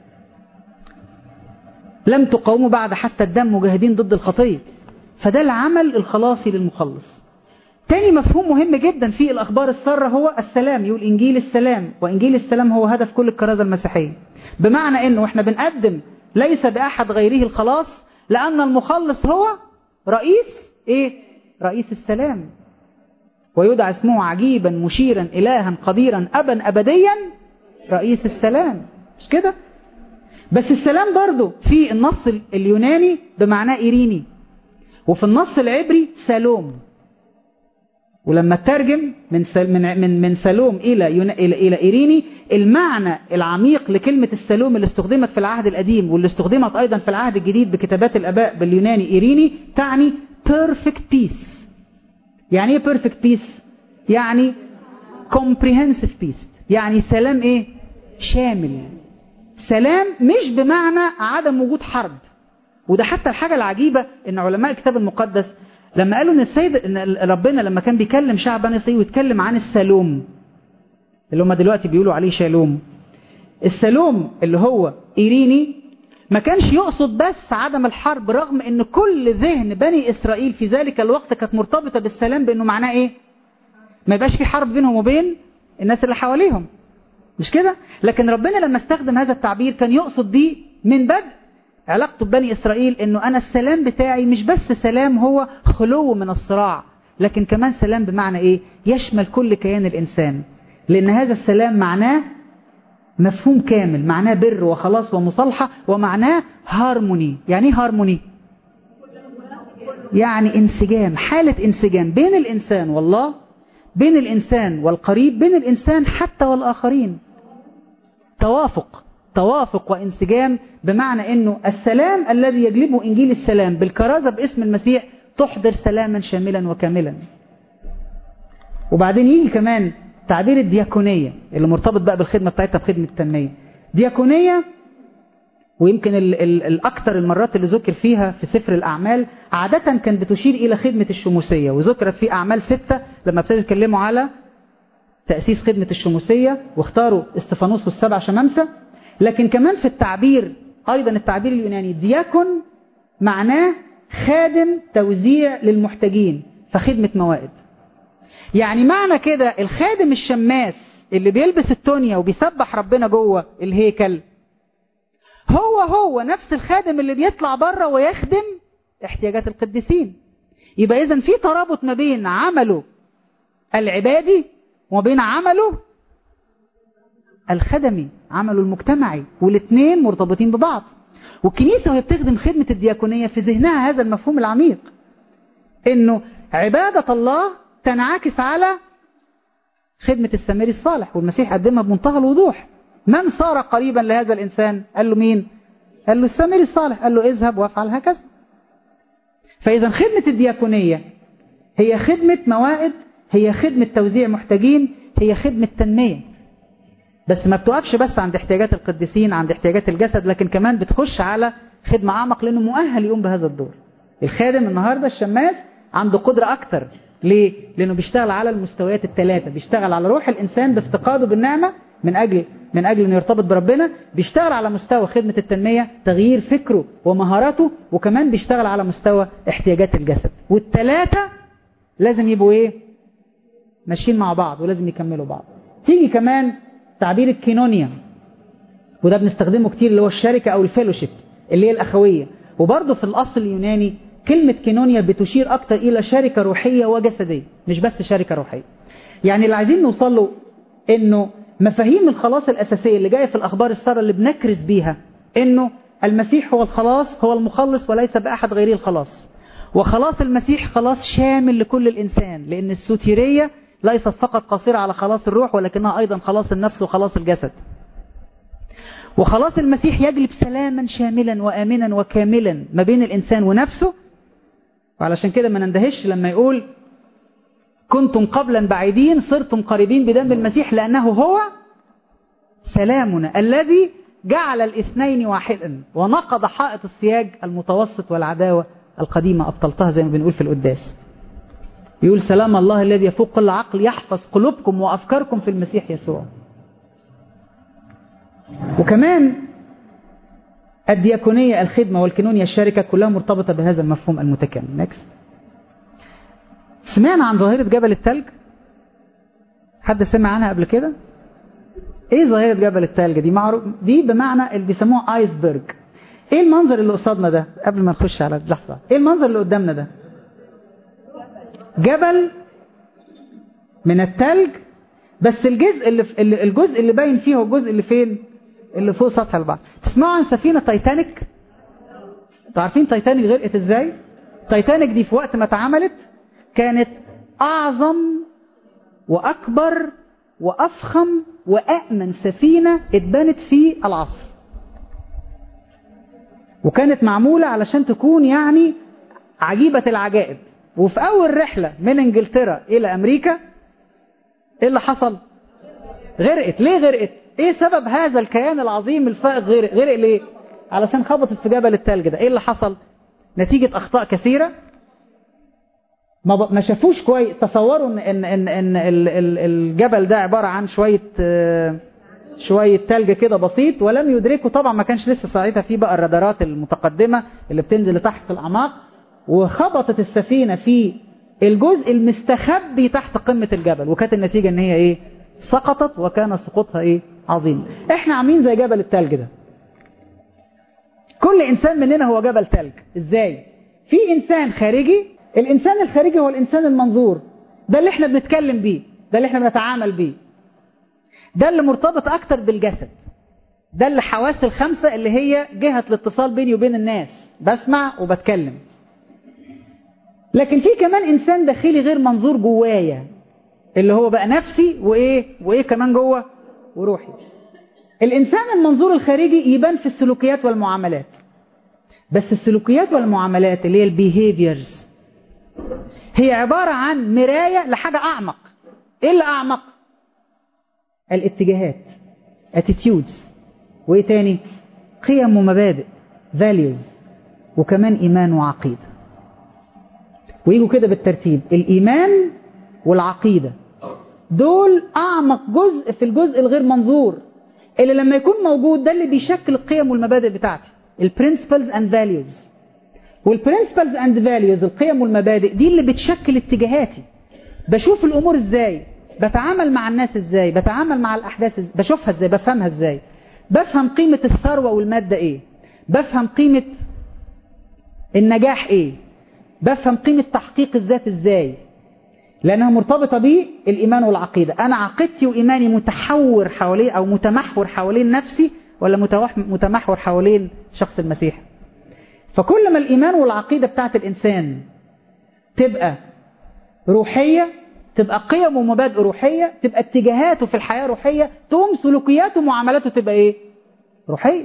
لم تقاوموا بعد حتى الدم مجاهدين ضد الخطية فده العمل الخلاصي للمخلص تاني مفهوم مهم جدا في الأخبار السارة هو السلام يقول إنجيل السلام وإنجيل السلام هو هدف كل الكرازة المسيحية بمعنى أنه إحنا بنقدم ليس بأحد غيره الخلاص لأن المخلص هو رئيس إيه؟ رئيس السلام ويدعى اسمه عجيبا مشيرا إلها قديرا أبا أبديا رئيس السلام مش كده بس السلام برضو في النص اليوناني بمعناه إيريني وفي النص العبري سالوم ولما ترجم من من من من سالوم الى الى الى ايريني المعنى العميق لكلمه السالوم اللي استخدمت في العهد القديم واللي استخدمت ايضا في العهد الجديد بكتابات الاباء باليوناني ايريني تعني perfect peace يعني ايه perfect peace يعني comprehensive peace يعني سلام ايه شامل سلام مش بمعنى عدم وجود حرب وده حتى الحاجة العجيبة ان علماء الكتاب المقدس لما قالوا ان السيد ان ربنا لما كان بيكلم شعب بني اسرائيل ويتكلم عن السلوم اللي هم دلوقتي بيقولوا عليه شالوم السلوم اللي هو ايريني ما كانش يقصد بس عدم الحرب رغم ان كل ذهن بني اسرائيل في ذلك الوقت كانت مرتبطة بالسلام بانه معناه ايه ما يبقاش في حرب بينهم وبين الناس اللي حواليهم مش كده لكن ربنا لما استخدم هذا التعبير كان يقصد بيه من بدء علاقته ببني إسرائيل أنه أنا السلام بتاعي مش بس سلام هو خلو من الصراع لكن كمان سلام بمعنى إيه يشمل كل كيان الإنسان لأن هذا السلام معناه مفهوم كامل معناه بر وخلاص ومصالحة ومعناه هارموني يعني ايه هارموني يعني انسجام حالة انسجام بين الإنسان والله بين الإنسان والقريب بين الإنسان حتى والآخرين توافق توافق وانسجام بمعنى أنه السلام الذي يجلبه إنجيل السلام بالكرازة باسم المسيح تحضر سلاما شاملا وكاملا وبعدين يجي كمان تعبير الدياكونية اللي مرتبط بقى بالخدمة بتاعتها بخدمة التنمية دياكونية ويمكن ال ال الأكثر المرات اللي ذكر فيها في سفر الأعمال عادة كانت بتشير إلى خدمة الشموسية وذكرت في أعمال ستة لما ابتدوا يتكلموا على تأسيس خدمة الشموسية واختاروا استفانوس والسبع شمامسة لكن كمان في التعبير أيضا التعبير اليوناني دياكون معناه خادم توزيع للمحتاجين فخدمة موائد يعني معنى كده الخادم الشماس اللي بيلبس التونيا وبيسبح ربنا جوه الهيكل هو هو نفس الخادم اللي بيطلع بره ويخدم احتياجات القديسين يبقى اذا في ترابط ما بين عمله العبادي وما بين عمله الخدمي عمله المجتمعي والاثنين مرتبطين ببعض والكنيسة وهي بتخدم خدمة الدياكونية في ذهنها هذا المفهوم العميق انه عبادة الله تنعكس على خدمة السامري الصالح والمسيح قدمها بمنتهى الوضوح من صار قريبا لهذا الإنسان قال له مين قال له السامري الصالح قال له اذهب وافعل هكذا فإذا خدمة الدياكونية هي خدمة موائد هي خدمة توزيع محتاجين هي خدمة تنمية بس ما بتوقفش بس عند احتياجات القديسين عند احتياجات الجسد لكن كمان بتخش على خدمة أعمق لأنه مؤهل يقوم بهذا الدور الخادم النهاردة الشماس عنده قدرة أكتر ليه؟ لأنه بيشتغل على المستويات الثلاثة بيشتغل على روح الإنسان بافتقاده بالنعمة من أجل من أجل أنه يرتبط بربنا بيشتغل على مستوى خدمة التنمية تغيير فكره ومهاراته وكمان بيشتغل على مستوى احتياجات الجسد والثلاثة لازم يبقوا إيه؟ ماشيين مع بعض ولازم يكملوا بعض تيجي كمان تعبير الكينونيا وده بنستخدمه كتير اللي هو الشركة أو الفيلوشيب اللي هي الأخوية وبرضه في الأصل اليوناني كلمة كينونيا بتشير أكتر إلى شركة روحية وجسدية مش بس شركة روحية يعني اللي عايزين نوصل له إنه مفاهيم الخلاص الأساسية اللي جاية في الأخبار السارة اللي بنكرز بيها إنه المسيح هو الخلاص هو المخلص وليس بأحد غيره الخلاص وخلاص المسيح خلاص شامل لكل الإنسان لأن السوتيرية ليست فقط قصيرة على خلاص الروح ولكنها أيضا خلاص النفس وخلاص الجسد وخلاص المسيح يجلب سلاما شاملا وآمنا وكاملا ما بين الإنسان ونفسه وعلشان كده ما نندهش لما يقول كنتم قبلا بعيدين صرتم قريبين بدم المسيح لأنه هو سلامنا الذي جعل الاثنين واحدا ونقض حائط السياج المتوسط والعداوة القديمة أبطلتها زي ما بنقول في القداس يقول سلام الله الذي يفوق كل عقل يحفظ قلوبكم وأفكاركم في المسيح يسوع وكمان الدياكونية الخدمة والكنونية الشركة كلها مرتبطة بهذا المفهوم المتكامل نكست سمعنا عن ظاهرة جبل التلج حد سمع عنها قبل كده ايه ظاهرة جبل التلج دي معروف دي بمعنى اللي بيسموها ايسبرج ايه المنظر اللي قصادنا ده قبل ما نخش على اللحظة ايه المنظر اللي قدامنا ده جبل من التلج بس الجزء اللي في الجزء اللي باين فيه هو الجزء اللي فين اللي فوق سطح البحر تسمعوا عن سفينة تايتانيك انتوا عارفين تايتانيك غرقت ازاي تايتانيك دي في وقت ما اتعملت كانت اعظم واكبر وافخم وامن سفينة اتبنت في العصر وكانت معمولة علشان تكون يعني عجيبة العجائب وفي أول رحلة من إنجلترا إلى أمريكا إيه اللي حصل غرقت ليه غرقت إيه سبب هذا الكيان العظيم الفائق غرق غرق ليه علشان خبطت في جبل التلج ده إيه اللي حصل نتيجة أخطاء كثيرة ما ما شافوش كويس تصوروا ان ان ان, إن الجبل ده عبارة عن شوية شوية تلج كده بسيط ولم يدركوا طبعا ما كانش لسه ساعتها في بقى الرادارات المتقدمة اللي بتنزل لتحت في الأعماق وخبطت السفينة في الجزء المستخبي تحت قمة الجبل وكانت النتيجة ان هي ايه سقطت وكان سقوطها ايه عظيم احنا عاملين زي جبل التلج ده كل انسان مننا هو جبل تلج ازاي في انسان خارجي الانسان الخارجي هو الانسان المنظور ده اللي احنا بنتكلم بيه ده اللي احنا بنتعامل بيه ده اللي مرتبط اكتر بالجسد ده اللي حواس الخمسة اللي هي جهة الاتصال بيني وبين الناس بسمع وبتكلم لكن في كمان انسان داخلي غير منظور جوايا اللي هو بقى نفسي وايه وايه كمان جوه وروحي الانسان المنظور الخارجي يبان في السلوكيات والمعاملات بس السلوكيات والمعاملات اللي هي البيهيفيرز هي عبارة عن مراية لحاجة أعمق إيه اللي أعمق الاتجاهات attitudes وإيه تاني قيم ومبادئ values وكمان إيمان وعقيدة ويجوا كده بالترتيب الإيمان والعقيدة دول أعمق جزء في الجزء الغير منظور اللي لما يكون موجود ده اللي بيشكل القيم والمبادئ بتاعتي البرنسبلز اند فاليوز والبرنسبلز اند فاليوز القيم والمبادئ دي اللي بتشكل اتجاهاتي بشوف الامور ازاي بتعامل مع الناس ازاي بتعامل مع الاحداث ازاي بشوفها ازاي بفهمها ازاي بفهم قيمة الثروة والمادة ايه بفهم قيمة النجاح ايه بفهم قيمة تحقيق الذات ازاي لانها مرتبطة بالايمان والعقيدة انا عقيدتي وايماني متحور حواليه او متمحور حوالين نفسي ولا متمحور حوالين شخص المسيح فكل ما الإيمان والعقيدة بتاعت الإنسان تبقى روحية تبقى قيم ومبادئ روحية تبقى اتجاهاته في الحياة روحية تقوم سلوكياته ومعاملاته تبقى ايه روحية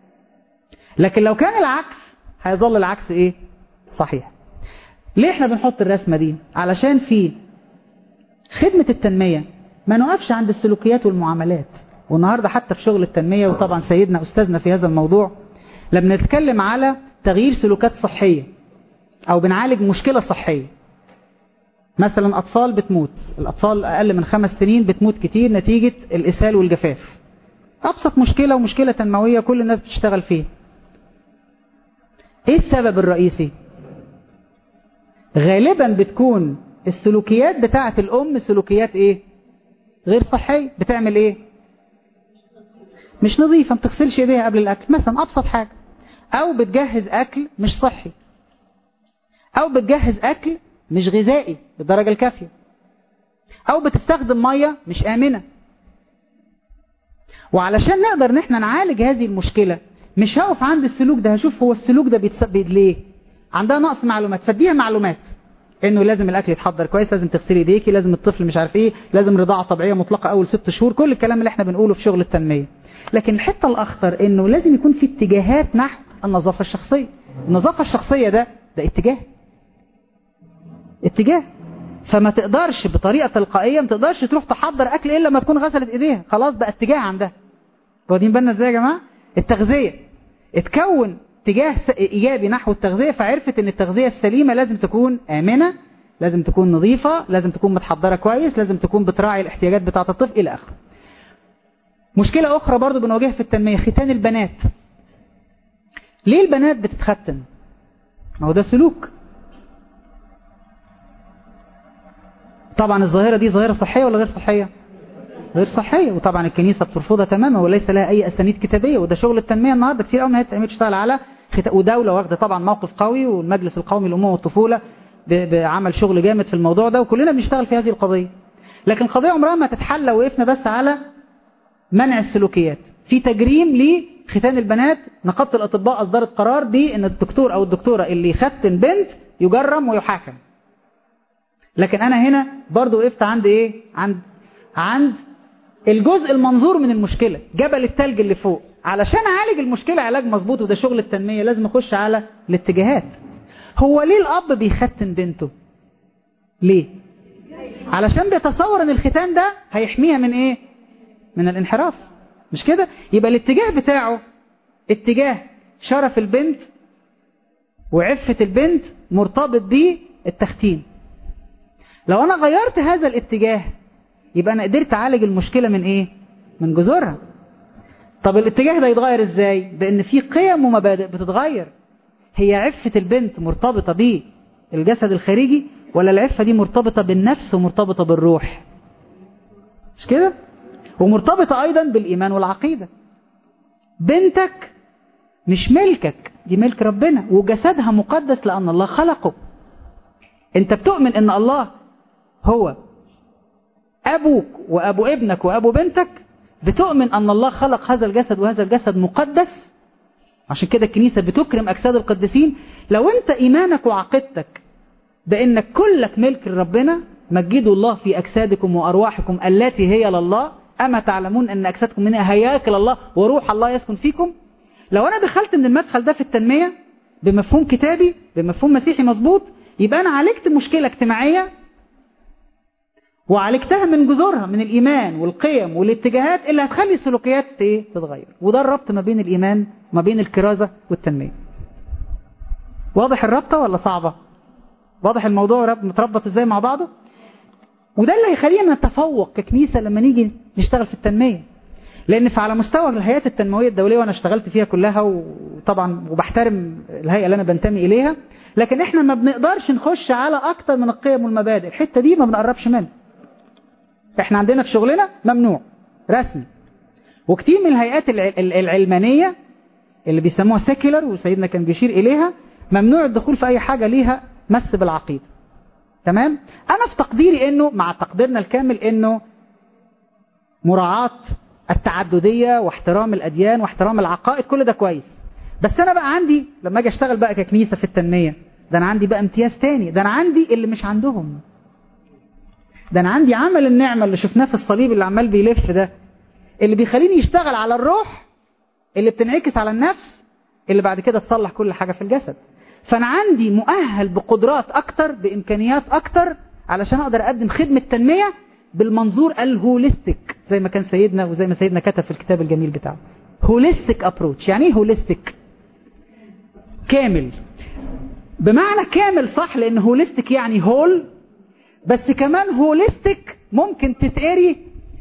لكن لو كان العكس هيظل العكس ايه صحيح ليه احنا بنحط الرسمة دي علشان في خدمة التنمية ما نقفش عند السلوكيات والمعاملات والنهاردة حتى في شغل التنمية وطبعا سيدنا أستاذنا في هذا الموضوع لما نتكلم على تغيير سلوكات صحية أو بنعالج مشكلة صحية مثلا أطفال بتموت الأطفال أقل من خمس سنين بتموت كتير نتيجة الإسهال والجفاف أبسط مشكلة ومشكلة تنموية كل الناس بتشتغل فيها إيه السبب الرئيسي غالبا بتكون السلوكيات بتاعة الأم سلوكيات إيه غير صحية بتعمل إيه مش نظيفة ما بتغسلش ايديها قبل الاكل مثلا ابسط حاجة او بتجهز اكل مش صحي او بتجهز اكل مش غذائي بالدرجة الكافية او بتستخدم مية مش امنة وعلشان نقدر ان احنا نعالج هذه المشكلة مش هقف عند السلوك ده هشوف هو السلوك ده بيتسبب ليه عندها نقص معلومات فاديها معلومات انه لازم الاكل يتحضر كويس لازم تغسلي ايديكي لازم الطفل مش عارف ايه لازم رضاعه طبيعيه مطلقه اول ست شهور كل الكلام اللي احنا بنقوله في شغل التنميه لكن الحته الاخطر انه لازم يكون في اتجاهات نحو النظافه الشخصيه النظافه الشخصيه ده ده اتجاه اتجاه فما تقدرش بطريقه تلقائيه ما تقدرش تروح تحضر اكل الا لما تكون غسلت ايديها خلاص بقى اتجاه عندها واخدين بالنا ازاي يا جماعه التغذيه اتكون اتجاه ايجابي نحو التغذيه فعرفت ان التغذيه السليمه لازم تكون امنه لازم تكون نظيفه لازم تكون متحضره كويس لازم تكون بتراعي الاحتياجات بتاعه الطفل الى اخره مشكله اخرى برضو بنواجهها في التنميه ختان البنات ليه البنات بتتختن ما هو ده سلوك طبعا الظاهره دي ظاهره صحيه ولا غير صحيه غير صحية وطبعا الكنيسة بترفضها تماما وليس لها أي أسانيد كتابية وده شغل التنمية النهاردة كتير قوي ما تشتغل على خت... ودولة واخدة طبعا موقف قوي والمجلس القومي للأمومة والطفولة ب... بعمل شغل جامد في الموضوع ده وكلنا بنشتغل في هذه القضية لكن القضية عمرها ما تتحل لو وقفنا بس على منع السلوكيات في تجريم لختان البنات نقابة الأطباء أصدرت قرار بأن الدكتور أو الدكتورة اللي يختن بنت يجرم ويحاكم لكن أنا هنا برضو وقفت عند إيه عند عند الجزء المنظور من المشكلة جبل التلج اللي فوق علشان اعالج المشكلة علاج مظبوط وده شغل التنمية لازم اخش على الاتجاهات هو ليه الأب بيختن بنته ليه علشان بيتصور ان الختان ده هيحميها من ايه من الانحراف مش كده يبقى الاتجاه بتاعه اتجاه شرف البنت وعفة البنت مرتبط بيه التختين لو انا غيرت هذا الاتجاه يبقى انا قدرت اعالج المشكلة من ايه من جذورها طب الاتجاه ده يتغير ازاي بان في قيم ومبادئ بتتغير هي عفة البنت مرتبطة بيه الجسد الخارجي ولا العفة دي مرتبطة بالنفس ومرتبطة بالروح مش كده ومرتبطة ايضا بالايمان والعقيدة بنتك مش ملكك دي ملك ربنا وجسدها مقدس لان الله خلقه انت بتؤمن ان الله هو ابوك وابو ابنك وابو بنتك بتؤمن ان الله خلق هذا الجسد وهذا الجسد مقدس عشان كده الكنيسة بتكرم اجساد القديسين لو انت ايمانك وعقيدتك بانك كلك ملك لربنا مجدوا الله في اجسادكم وارواحكم التي هي لله اما تعلمون ان اجسادكم منها هياكل الله وروح الله يسكن فيكم لو انا دخلت من المدخل ده في التنمية بمفهوم كتابي بمفهوم مسيحي مظبوط يبقى انا عالجت مشكلة اجتماعية وعالجتها من جذورها من الإيمان والقيم والاتجاهات اللي هتخلي السلوكيات تتغير وده الربط ما بين الإيمان وما بين الكرازة والتنمية واضح الربطة ولا صعبة واضح الموضوع متربط ازاي مع بعضه وده اللي هيخلينا نتفوق ككنيسة لما نيجي نشتغل في التنمية لأن على مستوى الهيئات التنموية الدولية وأنا اشتغلت فيها كلها وطبعا وبحترم الهيئة اللي أنا بنتمي إليها لكن احنا ما بنقدرش نخش على أكتر من القيم والمبادئ الحتة دي ما بنقربش منها احنا عندنا في شغلنا ممنوع رسمي وكتير من الهيئات العلمانية اللي بيسموها سيكولر وسيدنا كان بيشير إليها ممنوع الدخول في أي حاجة ليها مس بالعقيدة تمام أنا في تقديري إنه مع تقديرنا الكامل إنه مراعاة التعددية واحترام الأديان واحترام العقائد كل ده كويس بس أنا بقى عندي لما أجي أشتغل بقى ككنيسة في التنمية ده أنا عندي بقى امتياز تاني ده أنا عندي اللي مش عندهم ده أنا عندي عمل النعمة اللي شفناه في الصليب اللي عمال بيلف ده اللي بيخليني يشتغل على الروح اللي بتنعكس على النفس اللي بعد كده تصلح كل حاجة في الجسد فأنا عندي مؤهل بقدرات أكتر بإمكانيات أكتر علشان أقدر أقدم خدمة تنمية بالمنظور الهوليستيك زي ما كان سيدنا وزي ما سيدنا كتب في الكتاب الجميل بتاعه هوليستيك أبروتش يعني إيه هوليستيك كامل بمعنى كامل صح لأن هوليستيك يعني هول بس كمان هوليستيك ممكن تتقري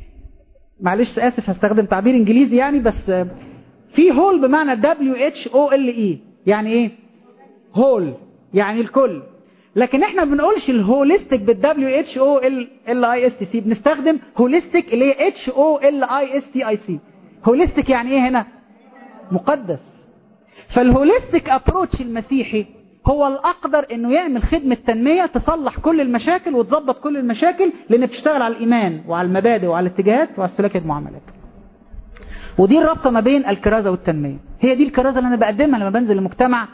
معلش آسف هستخدم تعبير إنجليزي يعني بس في هول بمعنى W-H-O-L-E يعني إيه هول يعني الكل لكن احنا ما بنقولش الهوليستيك بالدبليو اتش او ال اي اس تي سي بنستخدم هوليستيك اللي هي اتش او ال اي اس تي اي سي هوليستيك يعني ايه هنا مقدس فالهوليستيك ابروتش المسيحي هو الاقدر انه يعمل خدمة تنمية تصلح كل المشاكل وتظبط كل المشاكل لان بتشتغل على الايمان وعلى المبادئ وعلى الاتجاهات وعلى السلوكيات المعاملات ودي الرابطة ما بين الكرازة والتنمية هي دي الكرازة اللي انا بقدمها لما بنزل المجتمع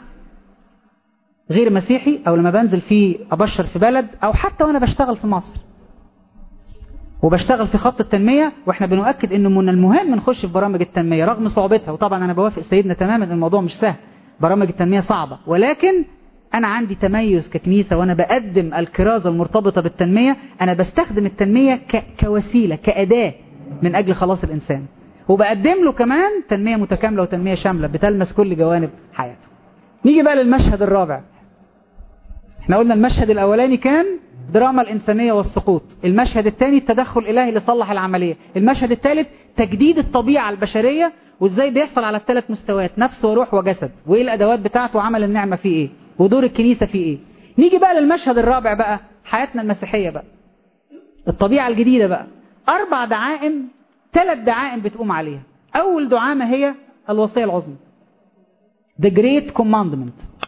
غير مسيحي او لما بنزل في ابشر في بلد او حتى وانا بشتغل في مصر وبشتغل في خط التنمية واحنا بنؤكد انه من المهم نخش في برامج التنمية رغم صعوبتها وطبعا انا بوافق سيدنا تماما الموضوع مش سهل برامج التنمية صعبة ولكن انا عندي تميز ككنيسة وانا بقدم الكرازة المرتبطة بالتنمية انا بستخدم التنمية ك... كوسيلة كأداة من اجل خلاص الانسان وبقدم له كمان تنمية متكاملة وتنمية شاملة بتلمس كل جوانب حياته نيجي بقى للمشهد الرابع احنا قلنا المشهد الاولاني كان دراما الانسانية والسقوط المشهد الثاني التدخل الالهي لصلح العملية المشهد الثالث تجديد الطبيعة البشرية وازاي بيحصل على الثلاث مستويات نفس وروح وجسد وايه الادوات بتاعته وعمل النعمة فيه ايه ودور الكنيسة فيه ايه نيجي بقى للمشهد الرابع بقى حياتنا المسيحية بقى الطبيعة الجديدة بقى اربع دعائم ثلاث دعائم بتقوم عليها اول دعامة هي الوصية العظمى The Great Commandment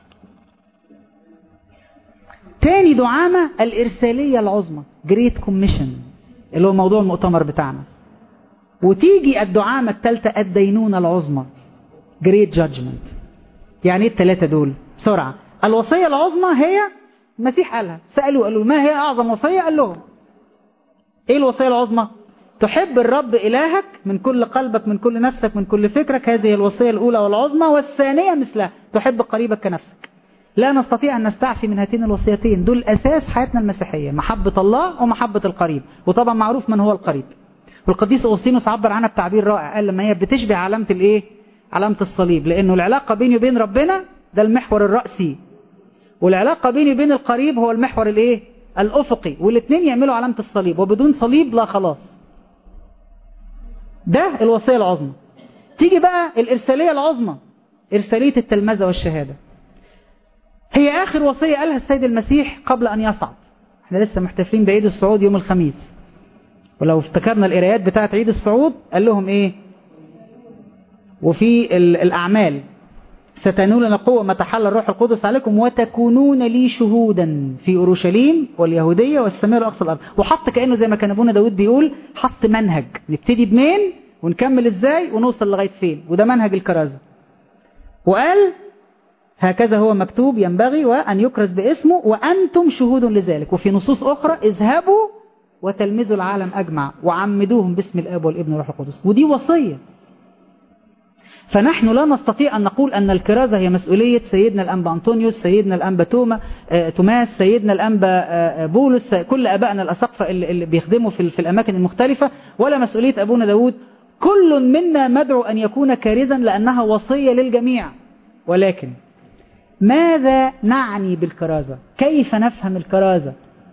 تاني دعامة الإرسالية العظمى Great Commission اللي هو موضوع المؤتمر بتاعنا وتيجي الدعامة الثالثة الدينونة العظمى Great Judgment يعني ايه الثلاثة دول بسرعة الوصية العظمى هي المسيح قالها سألوا قالوا ما هي أعظم وصية قال لهم ايه الوصية العظمى تحب الرب إلهك من كل قلبك من كل نفسك من كل فكرك هذه الوصية الأولى والعظمى والثانية مثلها تحب قريبك كنفسك لا نستطيع أن نستعفي من هاتين الوصيتين دول أساس حياتنا المسيحية محبة الله ومحبة القريب وطبعا معروف من هو القريب والقديس أغسطينوس عبر عنها بتعبير رائع قال لما هي بتشبه علامة الإيه علامة الصليب لأنه العلاقة بيني وبين ربنا ده المحور الرأسي والعلاقة بيني وبين القريب هو المحور الإيه الأفقي والاثنين يعملوا علامة الصليب وبدون صليب لا خلاص ده الوصية العظمى تيجي بقى الإرسالية العظمى إرسالية التلمذة والشهادة هي آخر وصية قالها السيد المسيح قبل أن يصعد احنا لسه محتفلين بعيد الصعود يوم الخميس ولو افتكرنا القرايات بتاعت عيد الصعود قال لهم ايه وفي الأعمال ستنولنا قوة ما تحل الروح القدس عليكم وتكونون لي شهودا في أورشليم واليهودية والسماء والأقصى الأرض وحط كأنه زي ما كان أبونا داود بيقول حط منهج نبتدي بمين ونكمل ازاي ونوصل لغاية فين وده منهج الكرازة وقال هكذا هو مكتوب ينبغي وأن يكرز باسمه وأنتم شهود لذلك وفي نصوص أخرى اذهبوا وتلمذوا العالم أجمع وعمدوهم باسم الآب والابن والروح القدس ودي وصية فنحن لا نستطيع أن نقول أن الكرازة هي مسؤولية سيدنا الأنبا أنطونيوس سيدنا الأنبا توما آه، توماس سيدنا الأنبا آه، بولس كل أبائنا الأسقفة اللي اللي بيخدموا في في الأماكن المختلفة ولا مسؤولية أبونا داود كل منا مدعو أن يكون كارزا لأنها وصية للجميع ولكن ماذا نعني بالكرازة كيف نفهم الكرازة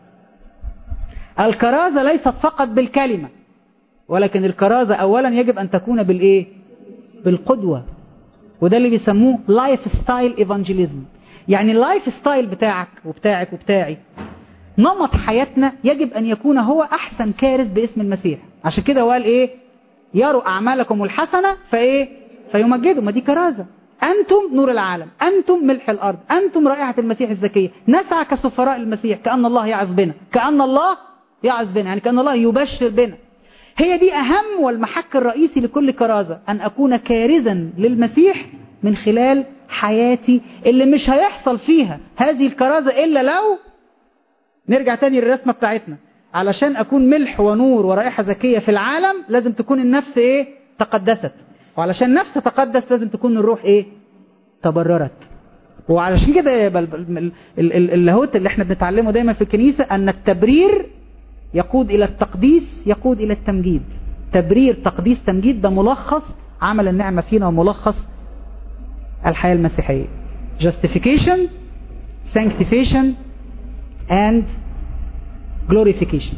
الكرازة ليست فقط بالكلمة ولكن الكرازة أولا يجب أن تكون بالإيه بالقدوة وده اللي بيسموه لايف ستايل ايفانجيليزم يعني اللايف ستايل بتاعك وبتاعك وبتاعي نمط حياتنا يجب أن يكون هو أحسن كارث باسم المسيح عشان كده هو قال إيه يروا أعمالكم الحسنة فإيه فيمجدوا ما دي كرازة أنتم نور العالم أنتم ملح الأرض أنتم رائحة المسيح الزكية نسعى كسفراء المسيح كأن الله يعظ بنا كأن الله يعظ بنا يعني كأن الله يبشر بنا هي دي أهم والمحك الرئيسي لكل كرازة أن أكون كارزا للمسيح من خلال حياتي اللي مش هيحصل فيها هذه الكرازة إلا لو نرجع تاني للرسمة بتاعتنا علشان أكون ملح ونور ورائحة زكية في العالم لازم تكون النفس إيه تقدست وعلشان النفس تتقدس لازم تكون الروح إيه تبررت وعلشان كده اللاهوت اللي احنا بنتعلمه دايما في الكنيسة أن التبرير يقود إلى التقديس يقود إلى التمجيد تبرير تقديس تمجيد ده ملخص عمل النعمة فينا وملخص الحياة المسيحية justification sanctification and glorification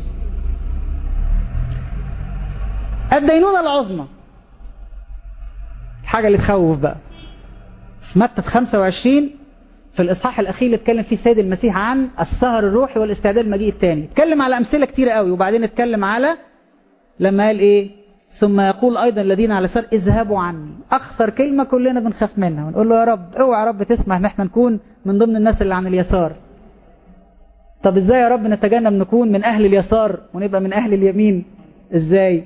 الدينونة العظمى الحاجة اللي تخوف بقى في متى 25 في الإصحاح الأخير اللي اتكلم فيه السيد المسيح عن السهر الروحي والاستعداد المجيء الثاني اتكلم على أمثلة كتيرة قوي وبعدين اتكلم على لما قال إيه ثم يقول أيضا الذين على سر اذهبوا عني أخطر كلمة كلنا بنخاف منها ونقول له يا رب اوعى يا رب تسمح ان احنا نكون من ضمن الناس اللي عن اليسار طب ازاي يا رب نتجنب نكون من أهل اليسار ونبقى من أهل اليمين ازاي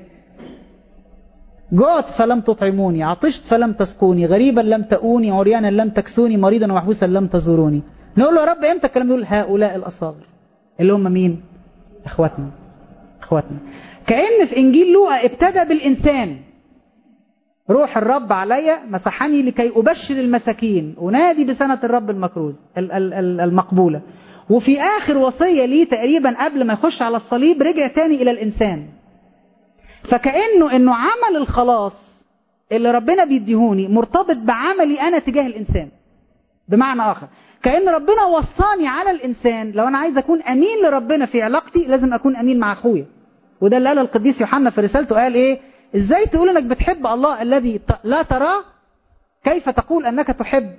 جعت فلم تطعموني عطشت فلم تسقوني غريبا لم تؤوني عريانا لم تكسوني مريضا ومحبوسا لم تزوروني نقول له يا رب امتى الكلام دول هؤلاء الأصاغر اللي هم مين اخواتنا اخواتنا كأن في انجيل لوقا ابتدى بالانسان روح الرب علي مسحني لكي أبشر المساكين أنادي بسنة الرب المكروز المقبولة وفي آخر وصية ليه تقريبا قبل ما يخش على الصليب رجع تاني إلى الإنسان فكأنه انه عمل الخلاص اللي ربنا بيديهوني مرتبط بعملي انا تجاه الانسان بمعنى اخر كأن ربنا وصاني على الانسان لو انا عايز اكون امين لربنا في علاقتي لازم اكون امين مع اخويا وده اللي قاله القديس يوحنا في رسالته قال ايه ازاي تقول انك بتحب الله الذي لا تراه كيف تقول انك تحب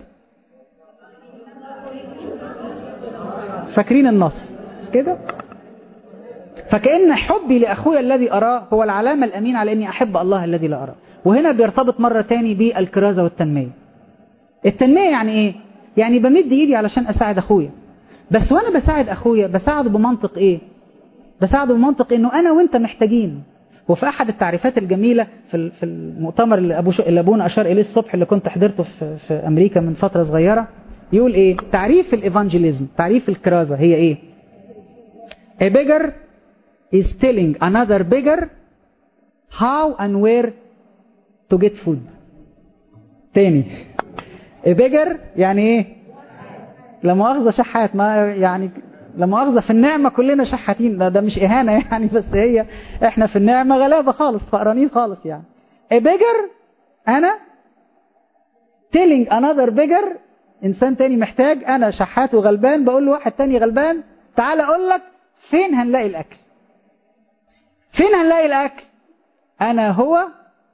فاكرين النص مش كده فكأن حبي لأخويا الذي أراه هو العلامة الأمين على أني أحب الله الذي لا أراه وهنا بيرتبط مرة تاني بالكرازة والتنمية التنمية يعني إيه؟ يعني بمد إيدي علشان أساعد أخويا بس وأنا بساعد أخويا بساعده بمنطق إيه؟ بساعده بمنطق إنه أنا وإنت محتاجين وفي أحد التعريفات الجميلة في في المؤتمر اللي, أبو اللي أبونا أشار إليه الصبح اللي كنت حضرته في, في أمريكا من فترة صغيرة يقول إيه؟ تعريف الإيفانجيليزم تعريف الكرازة هي إيه؟ A bigger is telling another beggar how and where to get food تاني a beggar يعني ايه لا مؤاخذة شحات ما يعني لا مؤاخذة في النعمة كلنا شحاتين ده, ده مش إهانة يعني بس هي إحنا في النعمة غلابة خالص فقرانين خالص يعني a bigger أنا telling another bigger إنسان تاني محتاج أنا شحات وغلبان بقول له واحد تاني غلبان تعال أقول لك فين هنلاقي الأكل فين هنلاقي الأكل أنا هو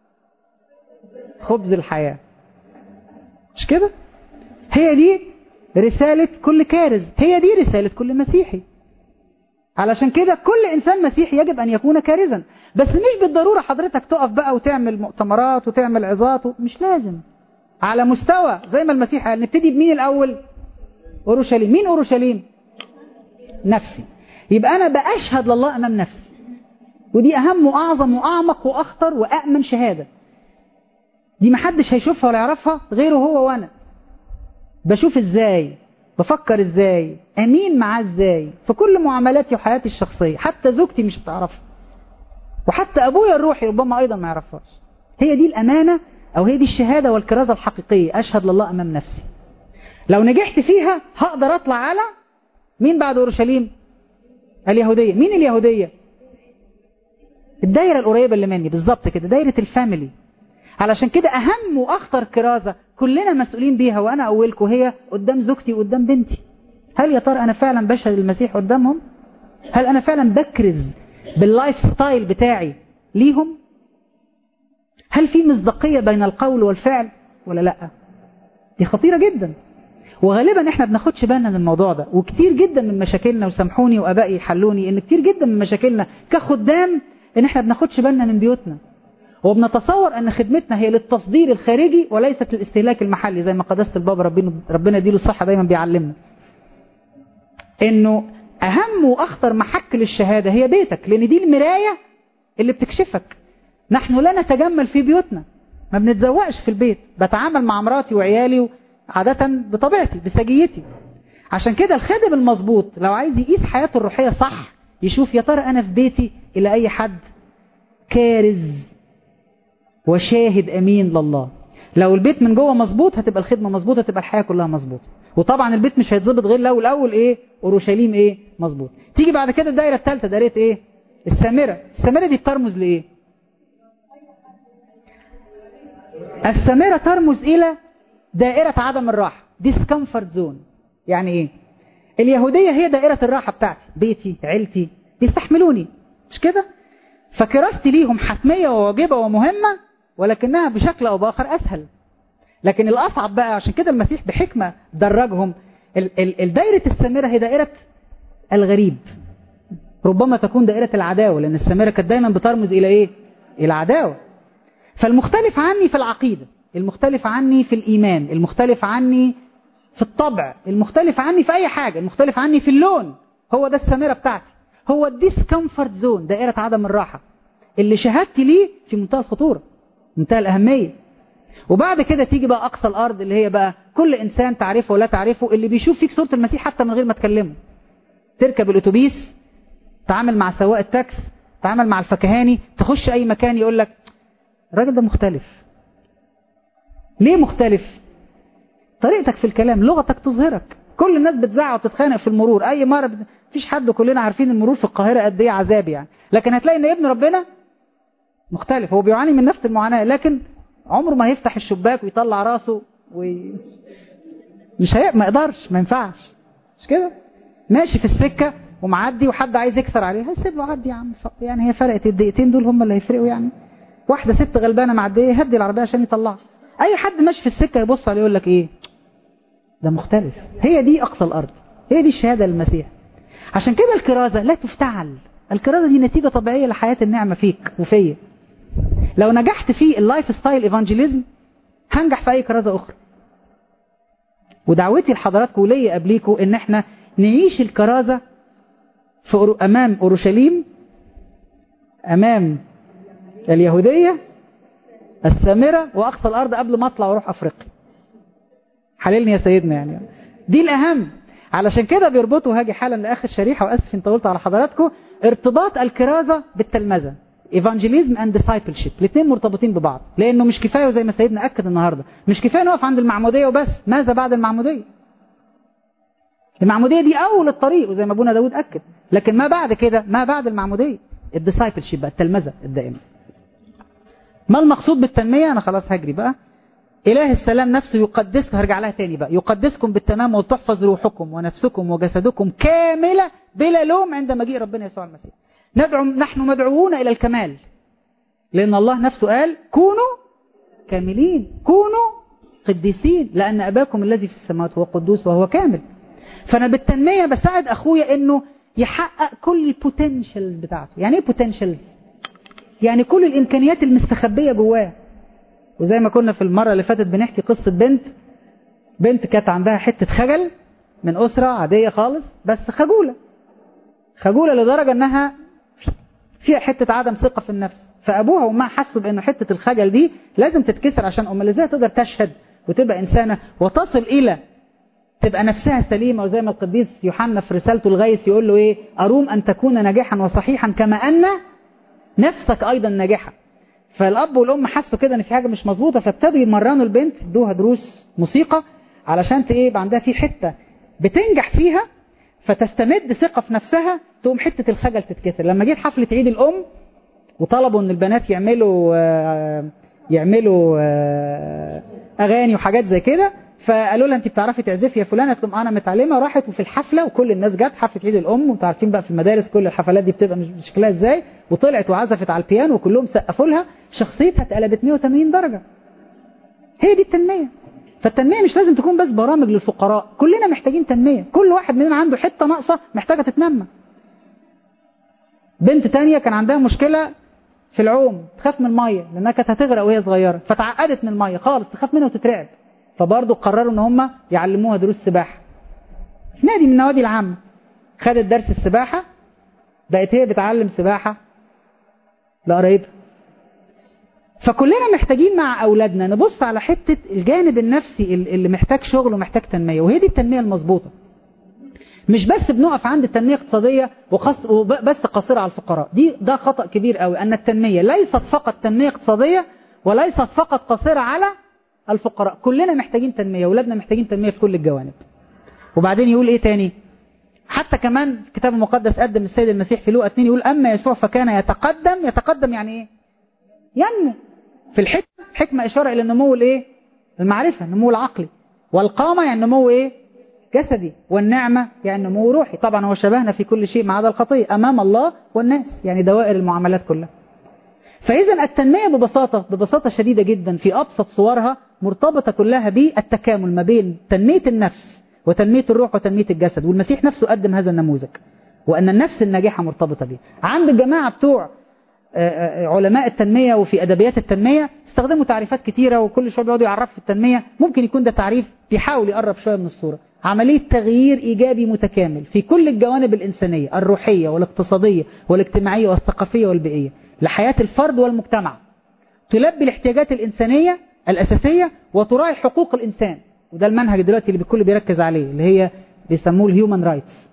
خبز الحياة مش كده هي دي رسالة كل كارز هي دي رسالة كل مسيحي علشان كده كل إنسان مسيحي يجب أن يكون كارزا بس مش بالضرورة حضرتك تقف بقى وتعمل مؤتمرات وتعمل عظات مش لازم على مستوى زي ما المسيح قال نبتدي بمين الأول أورشليم مين أورشليم نفسي يبقى أنا بأشهد لله أمام نفسي ودي أهم وأعظم وأعمق وأخطر وأأمن شهادة دي محدش هيشوفها ولا يعرفها غيره هو وأنا بشوف إزاي بفكر إزاي أمين معاه إزاي في كل معاملاتي وحياتي الشخصية حتى زوجتي مش بتعرفها وحتى أبويا الروحي ربما أيضا ما يعرفهاش هي دي الأمانة أو هي دي الشهادة والكرازة الحقيقية أشهد لله أمام نفسي لو نجحت فيها هقدر أطلع على مين بعد أورشليم اليهودية مين اليهودية الدايرة القريبة اللي مني بالظبط كده دايرة الفاميلي علشان كده أهم وأخطر كرازة كلنا مسؤولين بيها وأنا أولكم هي قدام زوجتي وقدام بنتي هل يا ترى أنا فعلا بشهد المسيح قدامهم هل أنا فعلا بكرز باللايف ستايل بتاعي ليهم هل في مصداقية بين القول والفعل ولا لا دي خطيرة جدا وغالبا احنا بناخدش بالنا من الموضوع ده وكتير جدا من مشاكلنا وسامحوني وابائي يحلوني ان كتير جدا من مشاكلنا كخدام ان احنا بناخدش بالنا من بيوتنا وبنتصور ان خدمتنا هي للتصدير الخارجي وليست للاستهلاك المحلي زي ما قداسه البابا ربنا ربنا يديله الصحه دايما بيعلمنا انه اهم واخطر محك للشهاده هي بيتك لان دي المرايه اللي بتكشفك نحن لا نتجمل في بيوتنا ما بنتزوقش في البيت بتعامل مع مراتي وعيالي عادة بطبيعتي بسجيتي عشان كده الخادم المظبوط لو عايز يقيس حياته الروحية صح يشوف يا ترى أنا في بيتي إلى أي حد كارز وشاهد أمين لله لو البيت من جوه مظبوط هتبقى الخدمة مظبوطة هتبقى الحياة كلها مظبوطة وطبعا البيت مش هيتظبط غير لو الأول إيه أورشليم إيه مظبوط تيجي بعد كده الدائرة الثالثة دائرة إيه السامرة السامرة دي بترمز لإيه السامرة ترمز إلى دائرة عدم الراحة discomfort zone يعني إيه اليهودية هي دائرة الراحة بتاعتي بيتي عيلتي بيستحملوني مش كده فكراستي ليهم حتمية وواجبة ومهمة ولكنها بشكل أو بآخر أسهل لكن الأصعب بقى عشان كده المسيح بحكمة درجهم الدائرة السامرة هي دائرة الغريب ربما تكون دائرة العداوة لأن السامرة كانت دايما بترمز إلى إيه إلى العداوة فالمختلف عني في العقيدة المختلف عني في الإيمان المختلف عني في الطبع المختلف عني في أي حاجة المختلف عني في اللون هو ده السامرة بتاعتي هو الديسكمفورت زون دائرة عدم الراحة اللي شهادتي ليه في منتهى الخطورة منتهى الأهمية وبعد كده تيجي بقى أقصى الأرض اللي هي بقى كل إنسان تعرفه ولا تعرفه اللي بيشوف فيك صورة المسيح حتى من غير ما تكلمه تركب الأتوبيس تعامل مع سواق التاكس تعامل مع الفكهاني تخش أي مكان يقول لك الراجل ده مختلف ليه مختلف طريقتك في الكلام لغتك تظهرك كل الناس بتزعق وتتخانق في المرور اي مرة بت... فيش حد كلنا عارفين المرور في القاهرة قد ايه عذاب يعني لكن هتلاقي ان ابن ربنا مختلف هو بيعاني من نفس المعاناة لكن عمره ما هيفتح الشباك ويطلع راسه وي... مش هي... ما يقدرش ما ينفعش مش كده ماشي في السكة ومعدي وحد عايز يكسر عليه هيسيب له عدي يا عم يعني هي فرقت الدقيقتين دول هم اللي هيفرقوا يعني واحدة ست غلبانة معدية هدي العربية عشان يطلعها اي حد ماشي في السكة يبص عليه يقول لك ايه ده مختلف هي دي اقصى الارض هي دي الشهادة للمسيح عشان كده الكرازة لا تفتعل الكرازة دي نتيجة طبيعية لحياة النعمة فيك وفيا لو نجحت في اللايف ستايل ايفانجيليزم هنجح في اي كرازة اخرى ودعوتي لحضراتكم وليا قبليكم ان احنا نعيش الكرازة في امام اورشليم امام اليهودية السامرة وأقصى الأرض قبل ما أطلع وأروح أفريقيا حللني يا سيدنا يعني دي الأهم علشان كده بيربطوا هاجي حالا لآخر شريحة وأسف إن طولت على حضراتكم ارتباط الكرازة بالتلمذة evangelism and discipleship الاثنين مرتبطين ببعض لأنه مش كفاية وزي ما سيدنا أكد النهاردة مش كفاية نقف عند المعمودية وبس ماذا بعد المعمودية المعمودية دي أول الطريق وزي ما أبونا داود أكد لكن ما بعد كده ما بعد المعمودية الديسايبلشيب بقى التلمذة الدائمة ما المقصود بالتنمية أنا خلاص هجري بقى إله السلام نفسه يقدسكم هرجع لها تاني بقى يقدسكم بالتمام وتحفظ روحكم ونفسكم وجسدكم كاملة بلا لوم عند مجيء ربنا يسوع المسيح ندعو نحن مدعوون إلى الكمال لأن الله نفسه قال كونوا كاملين كونوا قديسين لأن أباكم الذي في السماوات هو قدوس وهو كامل فأنا بالتنمية بساعد أخويا أنه يحقق كل البوتنشال بتاعته يعني ايه بوتنشال يعني كل الإمكانيات المستخبية جواه وزي ما كنا في المرة اللي فاتت بنحكي قصة بنت بنت كانت عندها حتة خجل من أسرة عادية خالص بس خجولة خجولة لدرجة أنها فيها حتة عدم ثقة في النفس فأبوها وأمها حسوا بأنه حتة الخجل دي لازم تتكسر عشان أم ازاي تقدر تشهد وتبقى إنسانة وتصل إلى تبقى نفسها سليمة وزي ما القديس يوحنا في رسالته الغيث يقول له إيه أروم أن تكون ناجحا وصحيحا كما أن نفسك أيضا ناجحة فالأب والأم حسوا كده إن في حاجة مش مظبوطة فابتدوا يمرنوا البنت ادوها دروس موسيقى علشان ايه يبقى عندها في حتة بتنجح فيها فتستمد ثقة في نفسها تقوم حتة الخجل تتكسر لما جيت حفلة عيد الأم وطلبوا ان البنات يعملوا يعملوا اغاني وحاجات زي كده فقالوا لها انت بتعرفي تعزفي يا فلانه قلت لهم انا متعلمه راحت وفي الحفله وكل الناس جت حفله عيد الام وانتوا عارفين بقى في المدارس كل الحفلات دي بتبقى مش شكلها ازاي وطلعت وعزفت على البيانو وكلهم سقفوا لها شخصيتها اتقلبت 180 درجه هي دي التنميه فالتنميه مش لازم تكون بس برامج للفقراء كلنا محتاجين تنميه كل واحد مننا عنده حته ناقصه محتاجه تتنمى بنت تانية كان عندها مشكلة في العوم تخاف من المية لأنها كانت هتغرق وهي صغيرة فتعقدت من المية خالص تخاف منها وتترعب فبرضه قرروا ان هم يعلموها دروس سباحة في نادي من النوادي العامة خدت درس السباحة بقت هي بتعلم سباحة لقرايبها فكلنا محتاجين مع أولادنا نبص على حتة الجانب النفسي اللي محتاج شغل ومحتاج تنمية وهي دي التنمية المظبوطة مش بس بنقف عند التنمية اقتصادية وخص وبس قصيرة على الفقراء دي ده خطأ كبير قوي أن التنمية ليست فقط تنمية اقتصادية وليست فقط قصيرة على الفقراء كلنا محتاجين تنمية ولادنا محتاجين تنمية في كل الجوانب وبعدين يقول ايه تاني حتى كمان الكتاب المقدس قدم السيد المسيح في لوقا 2 يقول أما يسوع فكان يتقدم يتقدم يعني ايه ينمو في الحكمة حكمة إشارة إلى النمو الايه المعرفة النمو العقلي والقامة يعني نمو ايه جسدي والنعمة يعني نمو روحي طبعا هو شبهنا في كل شيء ما عدا الخطية أمام الله والناس يعني دوائر المعاملات كلها فإذا التنمية ببساطة ببساطة شديدة جدا في أبسط صورها مرتبطة كلها بالتكامل ما بين تنمية النفس وتنمية الروح وتنمية الجسد والمسيح نفسه قدم هذا النموذج وأن النفس الناجحة مرتبطة به عند الجماعة بتوع علماء التنمية وفي أدبيات التنمية استخدموا تعريفات كتيرة وكل شوية بيقعدوا يعرفوا في التنمية ممكن يكون ده تعريف بيحاول يقرب شوية من الصورة عملية تغيير إيجابي متكامل في كل الجوانب الإنسانية الروحية والاقتصادية والاجتماعية والثقافية والبيئية لحياة الفرد والمجتمع تلبي الاحتياجات الإنسانية الأساسية وتراعي حقوق الإنسان وده المنهج دلوقتي اللي الكل بيركز عليه اللي هي بيسموه الهيومن رايتس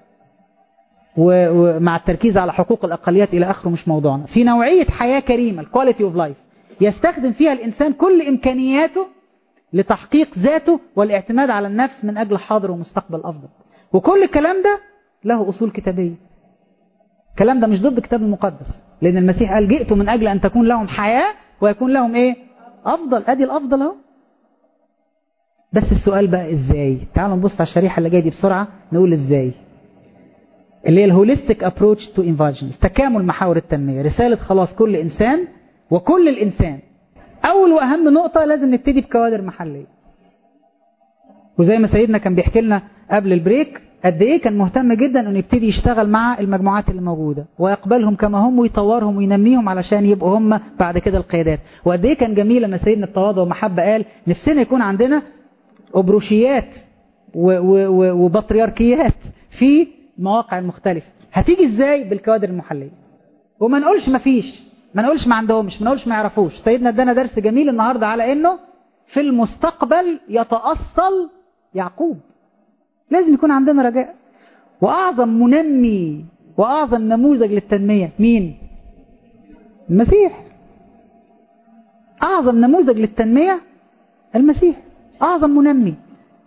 ومع التركيز على حقوق الأقليات إلى آخره مش موضوعنا في نوعية حياة كريمة الكواليتي اوف لايف يستخدم فيها الإنسان كل إمكانياته لتحقيق ذاته والاعتماد على النفس من أجل حاضر ومستقبل أفضل وكل الكلام ده له أصول كتابية الكلام ده مش ضد الكتاب المقدس لأن المسيح قال جئت من أجل أن تكون لهم حياة ويكون لهم إيه أفضل أدي الأفضل أهو بس السؤال بقى إزاي تعالوا نبص على الشريحة اللي جاية دي بسرعة نقول إزاي اللي هي الهوليستيك ابروتش تو انفاجنز تكامل محاور التنمية رسالة خلاص كل إنسان وكل الإنسان أول وأهم نقطة لازم نبتدي بكوادر محلية وزي ما سيدنا كان بيحكي لنا قبل البريك قد ايه كان مهتم جدا انه يبتدي يشتغل مع المجموعات اللي موجودة ويقبلهم كما هم ويطورهم وينميهم علشان يبقوا هم بعد كده القيادات وقد ايه كان جميل لما سيدنا التواضع ومحبة قال نفسنا يكون عندنا أبروشيات وبطريركيات في مواقع المختلفة هتيجي ازاي بالكوادر المحلية وما نقولش ما فيش ما نقولش ما عندهمش ما نقولش ما يعرفوش سيدنا ادانا درس جميل النهاردة على انه في المستقبل يتأصل يعقوب لازم يكون عندنا رجاء وأعظم منمي وأعظم نموذج للتنمية مين المسيح أعظم نموذج للتنمية المسيح أعظم منمي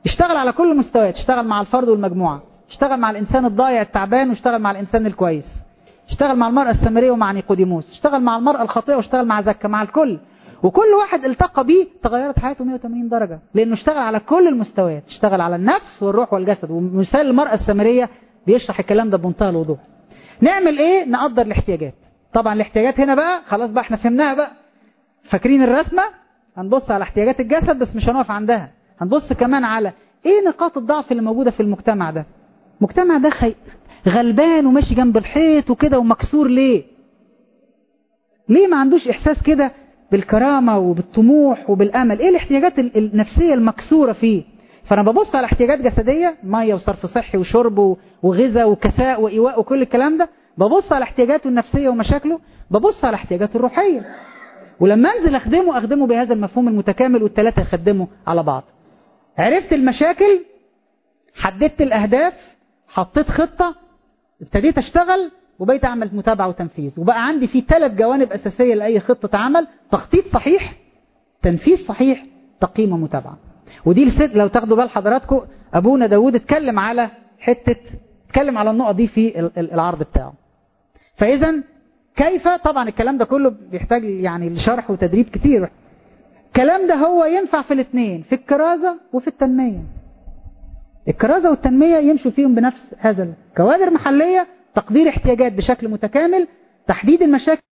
اشتغل على كل المستويات اشتغل مع الفرد والمجموعة اشتغل مع الإنسان الضايع التعبان واشتغل مع الإنسان الكويس اشتغل مع المرأة السامرية ومع نيقوديموس اشتغل مع المرأة الخاطئة واشتغل مع زكا مع الكل وكل واحد التقى بيه تغيرت حياته 180 درجة لأنه اشتغل على كل المستويات اشتغل على النفس والروح والجسد ومثال المرأة السامرية بيشرح الكلام ده بمنتهى الوضوح نعمل ايه نقدر الاحتياجات طبعا الاحتياجات هنا بقى خلاص بقى احنا فهمناها بقى فاكرين الرسمة هنبص على احتياجات الجسد بس مش هنقف عندها هنبص كمان على ايه نقاط الضعف اللي موجودة في المجتمع ده المجتمع ده خي... غلبان وماشي جنب الحيط وكده ومكسور ليه ليه ما عندوش احساس كده بالكرامة وبالطموح وبالامل ايه الاحتياجات النفسية المكسورة فيه فانا ببص على احتياجات جسدية مية وصرف صحي وشرب وغذاء وكساء وايواء وكل الكلام ده ببص على احتياجاته النفسية ومشاكله ببص على احتياجاته الروحية ولما انزل اخدمه اخدمه بهذا المفهوم المتكامل والثلاثة يخدموا على بعض عرفت المشاكل حددت الاهداف حطيت خطة ابتديت اشتغل وبقيت اعمل متابعة وتنفيذ وبقى عندي في ثلاث جوانب اساسية لاي خطة عمل تخطيط صحيح تنفيذ صحيح تقييم ومتابعة ودي الست لو تاخدوا بال حضراتكم ابونا داود اتكلم على حتة اتكلم على النقط دي في العرض بتاعه فاذا كيف طبعا الكلام ده كله بيحتاج يعني لشرح وتدريب كتير الكلام ده هو ينفع في الاثنين في الكرازة وفي التنمية الكرازة والتنمية يمشوا فيهم بنفس هذا كوادر محلية تقدير احتياجات بشكل متكامل تحديد المشاكل